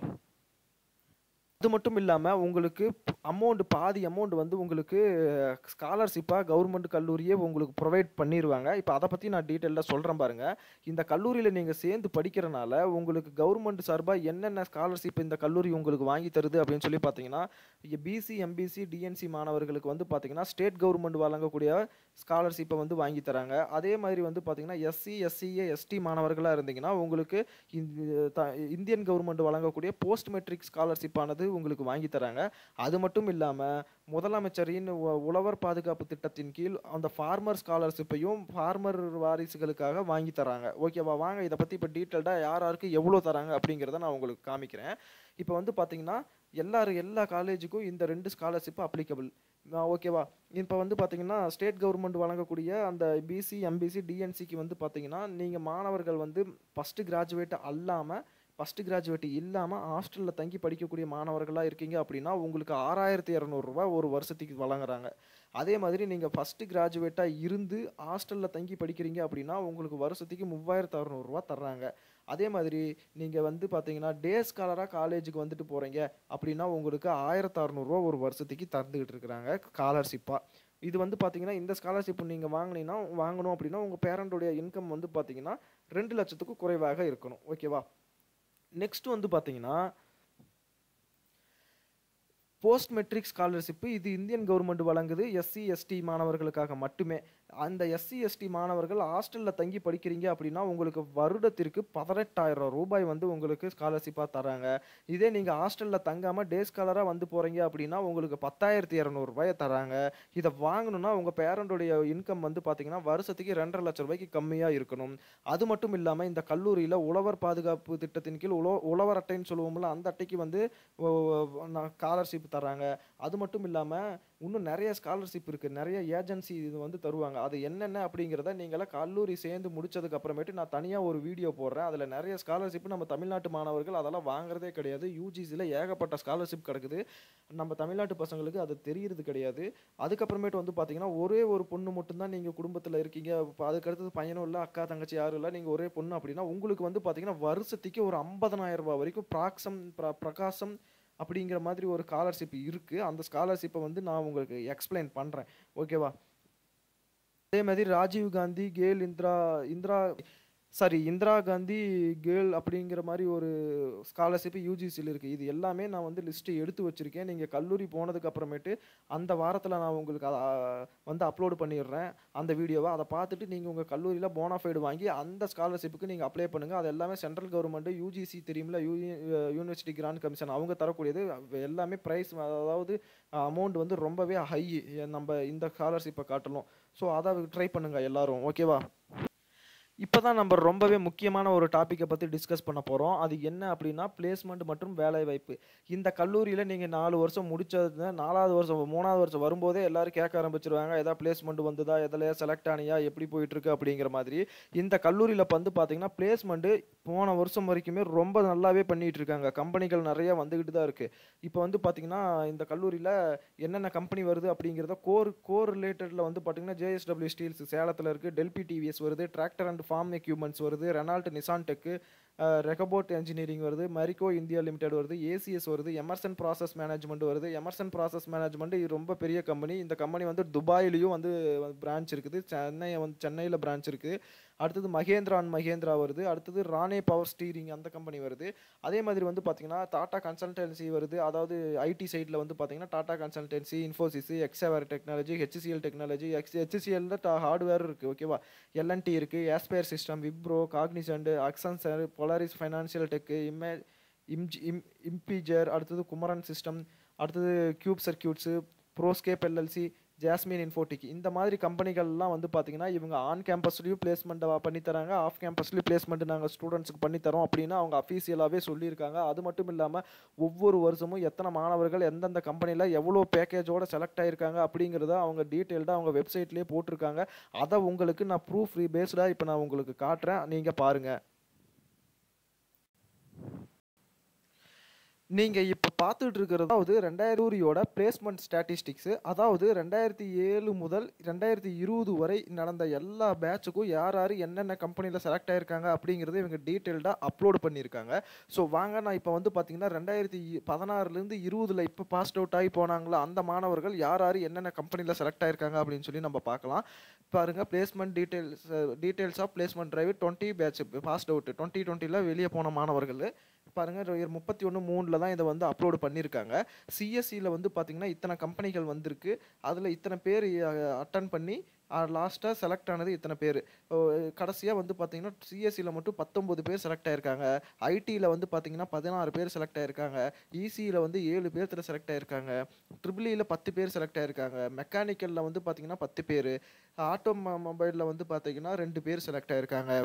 அது மட்டும் இல்லாமல் உங்களுக்கு அமௌண்ட் பாதி அமௌண்ட் வந்து உங்களுக்கு ஸ்காலர்ஷிப்பாக கவர்மெண்ட் கல்லூரியே உங்களுக்கு ப்ரொவைட் பண்ணிடுவாங்க இப்போ அதை பற்றி நான் டீட்டெயிலாக சொல்கிறேன் பாருங்கள் இந்த கல்லூரியில் நீங்கள் சேர்ந்து படிக்கிறனால உங்களுக்கு கவர்மெண்ட் சார்பாக என்னென்ன ஸ்காலர்ஷிப் இந்த கல்லூரி உங்களுக்கு வாங்கி தருது அப்படின்னு சொல்லி பார்த்தீங்கன்னா பிசி எம்பிசி டிஎன்சி மாணவர்களுக்கு வந்து பார்த்தீங்கன்னா ஸ்டேட் கவர்மெண்ட் வழங்கக்கூடிய ஸ்காலர்ஷிப்பை வந்து வாங்கி தராங்க அதே மாதிரி வந்து பார்த்தீங்கன்னா எஸ்சி எஸ்சிஏ எஸ்டி மாணவர்களாக இருந்தீங்கன்னா உங்களுக்கு இந்த த- இந்தியன் கவர்மெண்ட் வழங்கக்கூடிய போஸ்ட் மெட்ரிக் ஸ்காலர்ஷிப் ஆனது உங்களுக்கு வாங்கி தராங்க அது மட்டும் இல்லாமல் முதலமைச்சரின் உ- உழவர் பாதுகாப்பு திட்டத்தின் கீழ் அந்த ஃபார்மர் ஸ்காலர்ஷிப்பையும் ஃபார்மர் வாரிசுகளுக்காக வாங்கி தராங்க ஓகேவா வாங்க இதை பற்றி இப்போ டீட்டெயில்டாக யார் யாருக்கு எவ்வளோ தராங்க அப்படிங்கிறத நான் உங்களுக்கு காமிக்கிறேன் இப்போ வந்து பார்த்தீங்கன்னா எல்லாரும் எல்லா காலேஜுக்கும் இந்த ரெண்டு ஸ்காலர்ஷிப் அப்ளிகபிள் ஓகேவா இப்போ வந்து பார்த்தீங்கன்னா ஸ்டேட் கவர்மெண்ட் வழங்கக்கூடிய அந்த பிசி எம்பிசி டிஎன்சிக்கு வந்து பார்த்தீங்கன்னா நீங்கள் மாணவர்கள் வந்து ஃபஸ்ட்டு கிராஜுவேட் அல்லாமல் ஃபஸ்ட்டு கிராஜுவேட் இல்லாமல் ஹாஸ்டலில் தங்கி படிக்கக்கூடிய மாணவர்களாக இருக்கீங்க அப்படின்னா உங்களுக்கு ஆறாயிரத்தி இரநூறுவா ஒரு வருஷத்துக்கு வழங்குறாங்க அதே மாதிரி நீங்கள் ஃபஸ்ட்டு கிராஜுவேட்டாக இருந்து ஹாஸ்டலில் தங்கி படிக்கிறீங்க அப்படின்னா உங்களுக்கு வருஷத்துக்கு மூவாயிரத்து அறநூறுவா தர்றாங்க அதே மாதிரி நீங்கள் வந்து பார்த்தீங்கன்னா டே ஸ்காலராக காலேஜுக்கு வந்துட்டு போகிறீங்க அப்படின்னா உங்களுக்கு ஆயிரத்து அறநூறுவா ஒரு வருஷத்துக்கு தந்துக்கிட்டு இருக்கிறாங்க ஸ்காலர்ஷிப்பாக இது வந்து பார்த்தீங்கன்னா இந்த ஸ்காலர்ஷிப் நீங்கள் வாங்கினீங்கன்னா வாங்கணும் அப்படின்னா உங்கள் பேரண்ட்டுடைய இன்கம் வந்து பார்த்தீங்கன்னா ரெண்டு லட்சத்துக்கு குறைவாக இருக்கணும் ஓகேவா நெக்ஸ்ட் வந்து பார்த்தீங்கன்னா போஸ்ட் மெட்ரிக் ஸ்காலர்ஷிப்பு இது இந்தியன் கவர்மெண்ட் வழங்குது எஸ்சி எஸ்டி மாணவர்களுக்காக மட்டுமே அந்த எஸ்சி எஸ்டி மாணவர்கள் ஹாஸ்டலில் தங்கி படிக்கிறீங்க அப்படின்னா உங்களுக்கு வருடத்திற்கு பதினெட்டாயிரம் ரூபாய் வந்து உங்களுக்கு ஸ்காலர்ஷிப்பாக தராங்க இதே நீங்கள் ஹாஸ்டலில் தங்காமல் டே ஸ்காலராக வந்து போகிறீங்க அப்படின்னா உங்களுக்கு பத்தாயிரத்தி இரநூறுபாயை தராங்க இதை வாங்கணும்னா உங்கள் பேரண்ட்டுடைய இன்கம் வந்து பார்த்தீங்கன்னா வருஷத்துக்கு ரெண்டரை லட்ச ரூபாய்க்கு கம்மியாக இருக்கணும் அது மட்டும் இல்லாமல் இந்த கல்லூரியில் உழவர் பாதுகாப்பு திட்டத்தின் கீழ் உழ உழவர் அட்டைன்னு சொல்லுவோம்ல அந்த அட்டைக்கு வந்து ஸ்காலர்ஷிப் தராங்க அது மட்டும் இல்லாமல் இன்னும் நிறைய ஸ்காலர்ஷிப் இருக்குது நிறைய ஏஜென்சி இது வந்து தருவாங்க அது என்னென்ன அப்படிங்கிறத நீங்களாம் கல்லூரி சேர்ந்து முடிச்சதுக்கு அப்புறமேட்டு நான் தனியாக ஒரு வீடியோ போடுறேன் அதில் நிறைய ஸ்காலர்ஷிப் நம்ம தமிழ்நாட்டு மாணவர்கள் அதெல்லாம் வாங்குறதே கிடையாது யூஜிசியில் ஏகப்பட்ட ஸ்காலர்ஷிப் கிடக்குது நம்ம தமிழ்நாட்டு பசங்களுக்கு அது தெரியறது கிடையாது அதுக்கப்புறமேட்டு வந்து பார்த்தீங்கன்னா ஒரே ஒரு பொண்ணு மட்டும்தான் நீங்கள் குடும்பத்தில் இருக்கீங்க இப்போ அதுக்கடுத்தது பையனும் இல்லை அக்கா தங்கச்சி யாரும் இல்லை நீங்கள் ஒரே பொண்ணு அப்படின்னா உங்களுக்கு வந்து பார்த்தீங்கன்னா வருஷத்துக்கு ஒரு 50000 ரூபாய் வரைக்கும் ப்ராக்சம் பிர- பிரகாசம் அப்படிங்கிற மாதிரி ஒரு ஸ்காலர்ஷிப் இருக்குது அந்த ஸ்காலர்ஷிப்பை வந்து நான் உங்களுக்கு எக்ஸ்பிளைன் பண்ணுறேன் ஓகேவா அதே மாதிரி ராஜீவ் காந்தி கேல் இந்திரா இந்திரா சாரி இந்திரா காந்தி கேர்ள் அப்படிங்கிற மாதிரி ஒரு ஸ்காலர்ஷிப் யூஜிசியில் இருக்குது இது எல்லாமே நான் வந்து லிஸ்ட்டு எடுத்து வச்சுருக்கேன் நீங்கள் கல்லூரி போனதுக்கு அப்புறமேட்டு அந்த வாரத்தில் நான் உங்களுக்கு அத, ஆ, வந்து அப்லோடு பண்ணிடுறேன் அந்த வீடியோவை அதை பார்த்துட்டு நீங்கள் உங்கள் கல்லூரியில் போனாஃபைடு வாங்கி அந்த ஸ்காலர்ஷிப்புக்கு நீங்கள் அப்ளை பண்ணுங்கள் அது எல்லாமே சென்ட்ரல் கவர்மெண்ட்டு யூஜிசி தெரியுமில்ல யூ யூனிவர்சிட்டி கிராண்ட் கமிஷன் அவங்க தரக்கூடியது எல்லாமே ப்ரைஸ் அதாவது அமௌண்ட் வந்து ரொம்பவே ஹை நம்ம இந்த ஸ்காலர்ஷிப்பை காட்டணும் ஸோ அதை ட்ரை பண்ணுங்கள் எல்லாரும் ஓகேவா இப்போ தான் நம்ம ரொம்பவே முக்கியமான ஒரு டாப்பிக்கை பற்றி டிஸ்கஸ் பண்ண போகிறோம் அது என்ன அப்படின்னா பிளேஸ்மெண்ட் மற்றும் வேலைவாய்ப்பு இந்த கல்லூரியில் நீங்கள் நாலு வருஷம் முடிச்சது நாலாவது வருஷம் மூணாவது வருஷம் வரும்போதே எல்லாரும் கேட்க ஆரம்பிச்சிருவாங்க எதாவது பிளேஸ்மெண்ட் வந்ததா எதில் செலக்ட் ஆனியா எப்படி போயிட்டுருக்கு அப்படிங்கிற மாதிரி இந்த கல்லூரியில் வந்து பார்த்தீங்கன்னா பிளேஸ்மெண்ட்டு போன வருஷம் வரைக்குமே ரொம்ப நல்லாவே பண்ணிகிட்டு இருக்காங்க கம்பெனிகள் நிறைய வந்துக்கிட்டு தான் இருக்குது இப்போ வந்து பார்த்தீங்கன்னா இந்த கல்லூரியில் என்னென்ன கம்பெனி வருது அப்படிங்கிறத கோர் கோர் ரிலேட்டடில் வந்து பார்த்தீங்கன்னா ஜேஎஸ்டபிள்யூ ஸ்டீல்ஸ் சேலத்தில் இருக்குது டெல்பி டிவிஎஸ் வருது டிராக்டர் அண்ட் ஃபார்ம் எக்யூப்மெண்ட்ஸ் வருது ரெனால்ட் நிசான் டெக்கு ரெகபோட் இன்ஜினியரிங் வருது மெரிகோ இந்தியா லிமிடெட் வருது ஏசிஎஸ் வருது எமர்சன் ப்ராசஸ் மேனேஜ்மெண்ட் வருது எமர்சன் ப்ராசஸ் மேனேஜ்மெண்ட் இது ரொம்ப பெரிய கம்பெனி இந்த கம்பெனி வந்து துபாயிலையும் வந்து பிரான்ச் இருக்குது சென்னை வந்து சென்னையில் பிரான்ச் இருக்குது அடுத்தது மகேந்திரா அண்ட் மகேந்திரா வருது அடுத்தது ராணே பவர் ஸ்டீரிங் அந்த கம்பெனி வருது அதே மாதிரி வந்து பார்த்தீங்கன்னா டாடா கன்சல்டன்சி வருது அதாவது ஐடி சைடில் வந்து பார்த்தீங்கன்னா டாடா கன்சல்டன்சி இன்ஃபோசிஸ் எக்ஸவர் டெக்னாலஜி ஹெச்சிசிஎல் டெக்னாலஜி எக்ஸ் ஹெச்சிசிஎல்ல ஹார்ட்வேர் இருக்குது ஓகேவா எல்என்டி இருக்குது Aspire system Wipro Cognizant Accenture Polaris financial tech இமே இம்ஜி இம் இம்பீஜர் அடுத்தது குமரன் சிஸ்டம் அடுத்தது cube circuits Proscape LLC Jasmine infotech இந்த மாதிரி கம்பெனிகள்லாம் வந்து பார்த்தீங்கன்னா இவங்க ஆன் கேம்பஸ்லேயும் பிளேஸ்மெண்ட் பண்ணி தராங்க ஆஃப் கேம்பஸ்லேயும் பிளேஸ்மெண்ட் நாங்கள் ஸ்டூடெண்ட்ஸுக்கு பண்ணி தரோம் அப்படின்னு அவங்க அஃபீஷியலாகவே சொல்லியிருக்காங்க அது மட்டும் இல்லாமல் ஒவ்வொரு வருஷமும் எத்தனை மாணவர்கள் எந்தெந்த கம்பெனியில் எவ்வளோ பேக்கேஜோட செலக்ட் ஆகியிருக்காங்க அப்படிங்கிறத அவங்க டீட்டெயில்டாக அவங்க வெப்சைட்லேயே போட்டிருக்காங்க அதை உங்களுக்கு நான் ப்ரூஃப் பேஸ்டாக இப்போ நான் உங்களுக்கு காட்டுறேன் நீங்கள் பாருங்கள் நீங்கள் இப்போ பார்த்துட்டு இருக்கிறது அதாவது ரெண்டாயிரூரியோட பிளேஸ்மெண்ட் ஸ்டாட்டிஸ்டிக்ஸு அதாவது ரெண்டாயிரத்தி ஏழு முதல் ரெண்டாயிரத்தி இருபது வரை நடந்த எல்லா பேட்சுக்கும் யார் யார் என்னென்ன கம்பெனியில் செலக்ட் ஆயிருக்காங்க அப்படிங்கிறத இவங்க டீட்டெயில்டாக அப்லோட் பண்ணியிருக்காங்க ஸோ வாங்க நான் இப்போ வந்து பார்த்தீங்கன்னா ரெண்டாயிரத்தி பதினாறுலேருந்து இருபதில் இப்போ பாஸ்ட் அவுட் ஆகி போனாங்களோ அந்த மாணவர்கள் யார் யார் என்னென்ன கம்பெனியில் செலக்ட் ஆயிருக்காங்க அப்படின்னு சொல்லி நம்ம பார்க்கலாம் பாருங்கள் placement details details of placement drive twenty batch passed out twenty டுவெண்ட்டியில் வெளியே போன மாணவர்கள் பாருங்கள் முப்பத்தி ஒன்று மூணில் தான் இதை வந்து அப்லோடு பண்ணியிருக்காங்க சிஎஸ்சியில் வந்து பார்த்திங்கன்னா இத்தனை கம்பெனிகள் வந்திருக்கு அதில் இத்தனை பேர் அட்டன் பண்ணி லாஸ்ட்டாக செலக்ட் ஆனது இத்தனை பேர் கடைசியாக வந்து பார்த்தீங்கன்னா சிஎஸ்சியில் மட்டும் பத்தொம்பது பேர் செலக்ட் ஆயிருக்காங்க ஐடியில் வந்து பார்த்தீங்கன்னா பதினாறு பேர் செலக்ட் ஆயிருக்காங்க இசியில் வந்து ஏழு பேர் செலக்ட் ஆயிருக்காங்க ட்ரிபிளியில் பத்து பேர் செலக்ட் ஆயிருக்காங்க மெக்கானிக்கலில் வந்து பார்த்தீங்கன்னா பத்து பேர் ஆட்டோ மொபைலில் வந்து பார்த்தீங்கன்னா ரெண்டு பேர் செலக்ட் ஆயிருக்காங்க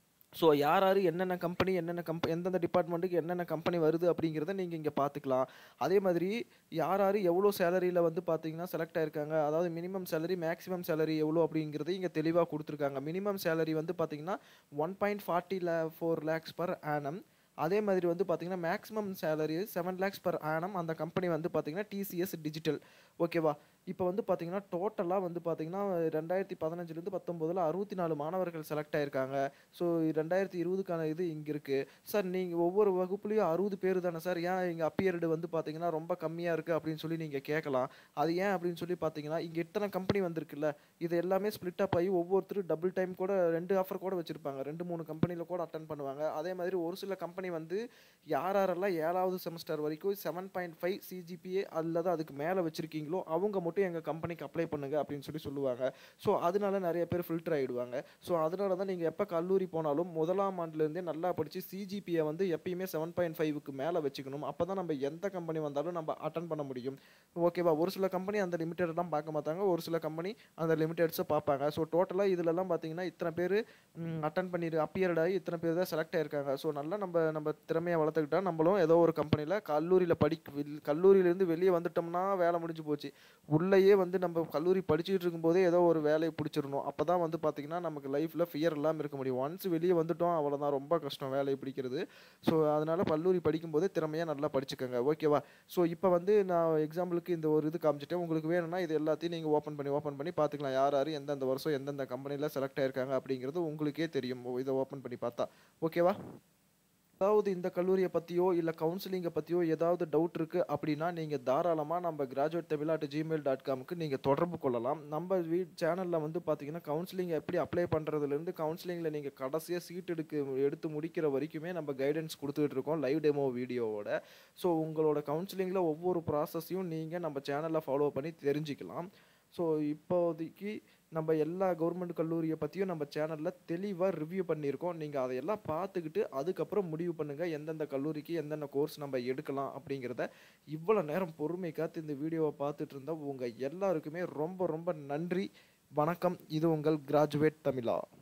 ஸோ யார் யார் என்னென்ன கம்பெனி என்னென்ன கம்ப எந்தெந்த டிபார்ட்மெண்ட்டுக்கு என்னென்ன கம்பெனி வருது அப்படிங்கிறத நீங்கள் இங்கே பார்த்துக்கலாம் அதே மாதிரி யார் யார் எவ்வளோ சேலரியில் வந்து பார்த்தீங்கன்னா செலக்ட் ஆயிருக்காங்க அதாவது மினிமம் சேலரி மேக்ஸிமம் சேலரி எவ்வளோ அப்படிங்கிறது இங்கே தெளிவாக கொடுத்துருக்காங்க மினிமம் சேலரி வந்து பார்த்தீங்கன்னா ஒன் பாயிண்ட் ஃபார்ட்டி லே ஃபோர் லேக்ஸ் பர் ஆனம் அதே மாதிரி வந்து பார்த்தீங்கன்னா maximum salary seven lakhs per annum அந்த கம்பெனி வந்து பார்த்தீங்கன்னா டிசிஎஸ் டிஜிட்டல் ஓகேவா இப்போ வந்து பார்த்தீங்கன்னா டோட்டலாக வந்து பார்த்தீங்கன்னா ரெண்டாயிரத்தி பதினஞ்சுலேருந்து பத்தொம்போதில் அறுபத்தி நாலு மாணவர்கள் செலக்ட் ஆயிருக்காங்க ஸோ ரெண்டாயிரத்தி இருபதுக்கான இது இங்கே இருக்குது சார் நீங்கள் ஒவ்வொரு வகுப்புலேயும் அறுபது பேர் தானே சார் ஏன் இங்கே அப்பியர்டு வந்து பார்த்தீங்கன்னா ரொம்ப கம்மியாக இருக்குது அப்படின்னு சொல்லி நீங்கள் கேட்கலாம் அது ஏன் அப்படின்னு சொல்லி பார்த்தீங்கன்னா இங்கே எத்தனை கம்பெனி வந்திருக்குல்ல இது எல்லாமே ஸ்ப்ளிட் அப் ஆகி ஒவ்வொருத்தரும் டபுள் டைம் கூட ரெண்டு ஆஃபர் கூட வச்சுருப்பாங்க ரெண்டு மூணு கம்பெனியில் கூட அட்டன் பண்ணுவாங்க அதே மாதிரி ஒரு சில கம்பெனி வந்து யார் யாரெல்லாம் ஏழாவது செமஸ்டர் வரைக்கும் செவன் பாயிண்ட் ஃபைவ் சிஜிபிஏ அல்லது அதுக்கு மேலே வச்சுருக்கீங்களோ அவங்க மட்டும் எங்கள் கம்பெனிக்கு அப்ளை பண்ணுங்க அப்படின்னு சொல்லி சொல்லுவாங்க ஸோ அதனால நிறைய பேர் ஃபில்டர் ஆகிடுவாங்க ஸோ அதனால தான் நீங்கள் எப்போ கல்லூரி போனாலும் முதலாம் ஆண்டுலேருந்தே நல்லா படித்து சிஜிபியை வந்து எப்பயுமே செவன் பாயிண்ட் ஃபைவுக்கு மேலே வச்சுக்கணும் அப்போ தான் நம்ம எந்த கம்பெனி வந்தாலும் நம்ம அட்டன் பண்ண முடியும் ஓகேவா ஒரு சில கம்பெனி அந்த லிமிட்டட்லாம் பார்க்க மாட்டாங்க ஒரு சில கம்பெனி அந்த லிமிட்டட்ஸை பார்ப்பாங்க ஸோ டோட்டலாக இதிலலாம் பார்த்தீங்கன்னா இத்தனை பேர் அட்டன் பண்ணிடு அப்பியர்ட் ஆகி இத்தனை பேர் தான் செலக்ட் ஆயிருக்காங்க ஸோ நல்லா நம்ம நம்ம திறமையை வளர்த்துக்கிட்டா நம்மளும் ஏதோ ஒரு கம்பெனியில் கல்லூரியில் படி கல்லூரியிலேருந்து வெளியே வந்துட்டோம்னா வேலை முடிஞ்சு போச்சு உள்ளேயே வந்து நம்ம கல்லூரி படிச்சுட்டு இருக்கும்போதே ஏதோ ஒரு வேலையை பிடிச்சிடணும் அப்போ தான் வந்து பார்த்திங்கன்னா நமக்கு லைஃப்பில் ஃபியர் இல்லாமல் இருக்க முடியும் ஒன்ஸ் வெளியே வந்துட்டோம் அவ்வளோதான் ரொம்ப கஷ்டம் வேலையை பிடிக்கிறது ஸோ அதனால் கல்லூரி படிக்கும்போதே திறமையாக நல்லா படிச்சுக்கோங்க ஓகேவா ஸோ இப்போ வந்து நான் எக்ஸாம்பிளுக்கு இந்த ஒரு இது காமிச்சிட்டேன் உங்களுக்கு வேணும்னா இது எல்லாத்தையும் நீங்கள் ஓப்பன் பண்ணி ஓப்பன் பண்ணி பார்த்துக்கலாம் யார் யார் எந்தெந்த வருஷம் எந்தெந்த கம்பெனியில் செலக்ட் ஆயிருக்காங்க அப்படிங்கிறது உங்களுக்கே தெரியும் இதை ஓப்பன் பண்ணி பார்த்தா ஓகேவா அதாவது இந்த கல்லூரியை பற்றியோ இல்லை கவுன்சிலிங்கை பற்றியோ ஏதாவது டவுட் இருக்குது அப்படின்னா நீங்கள் தாராளமாக நம்ம கிராஜுவேட் தமிழ்நாட்டு ஜிமெயில் டாட் காமுக்கு நீங்கள் தொடர்பு கொள்ளலாம் நம்ம வீ சேனலில் வந்து பார்த்தீங்கன்னா கவுன்சிலிங் எப்படி அப்ளை பண்ணுறதுலேருந்து கவுன்சிலிங்கில் நீங்கள் கடைசியாக சீட் எடுக்க எடுத்து முடிக்கிற வரைக்குமே நம்ம கைடன்ஸ் கொடுத்துட்டு இருக்கோம் லைவ் டெமோ வீடியோவோட ஸோ உங்களோட கவுன்சிலிங்கில் ஒவ்வொரு ப்ராசஸையும் நீங்கள் நம்ம சேனலில் ஃபாலோ பண்ணி தெரிஞ்சுக்கலாம் ஸோ இப்போதைக்கு நம்ம எல்லா கவர்மெண்ட் கல்லூரியை பற்றியும் நம்ம சேனலில் தெளிவாக ரிவ்யூ பண்ணியிருக்கோம் நீங்கள் அதையெல்லாம் பார்த்துக்கிட்டு அதுக்கப்புறம் முடிவு பண்ணுங்கள் எந்தெந்த கல்லூரிக்கு எந்தெந்த கோர்ஸ் நம்ம எடுக்கலாம் அப்படிங்கிறத இவ்வளோ நேரம் பொறுமை காத்து இந்த வீடியோவை பார்த்துட்டு இருந்தால் உங்கள் எல்லாருக்குமே ரொம்ப ரொம்ப நன்றி வணக்கம் இது உங்கள் கிராஜுவேட் தமிழா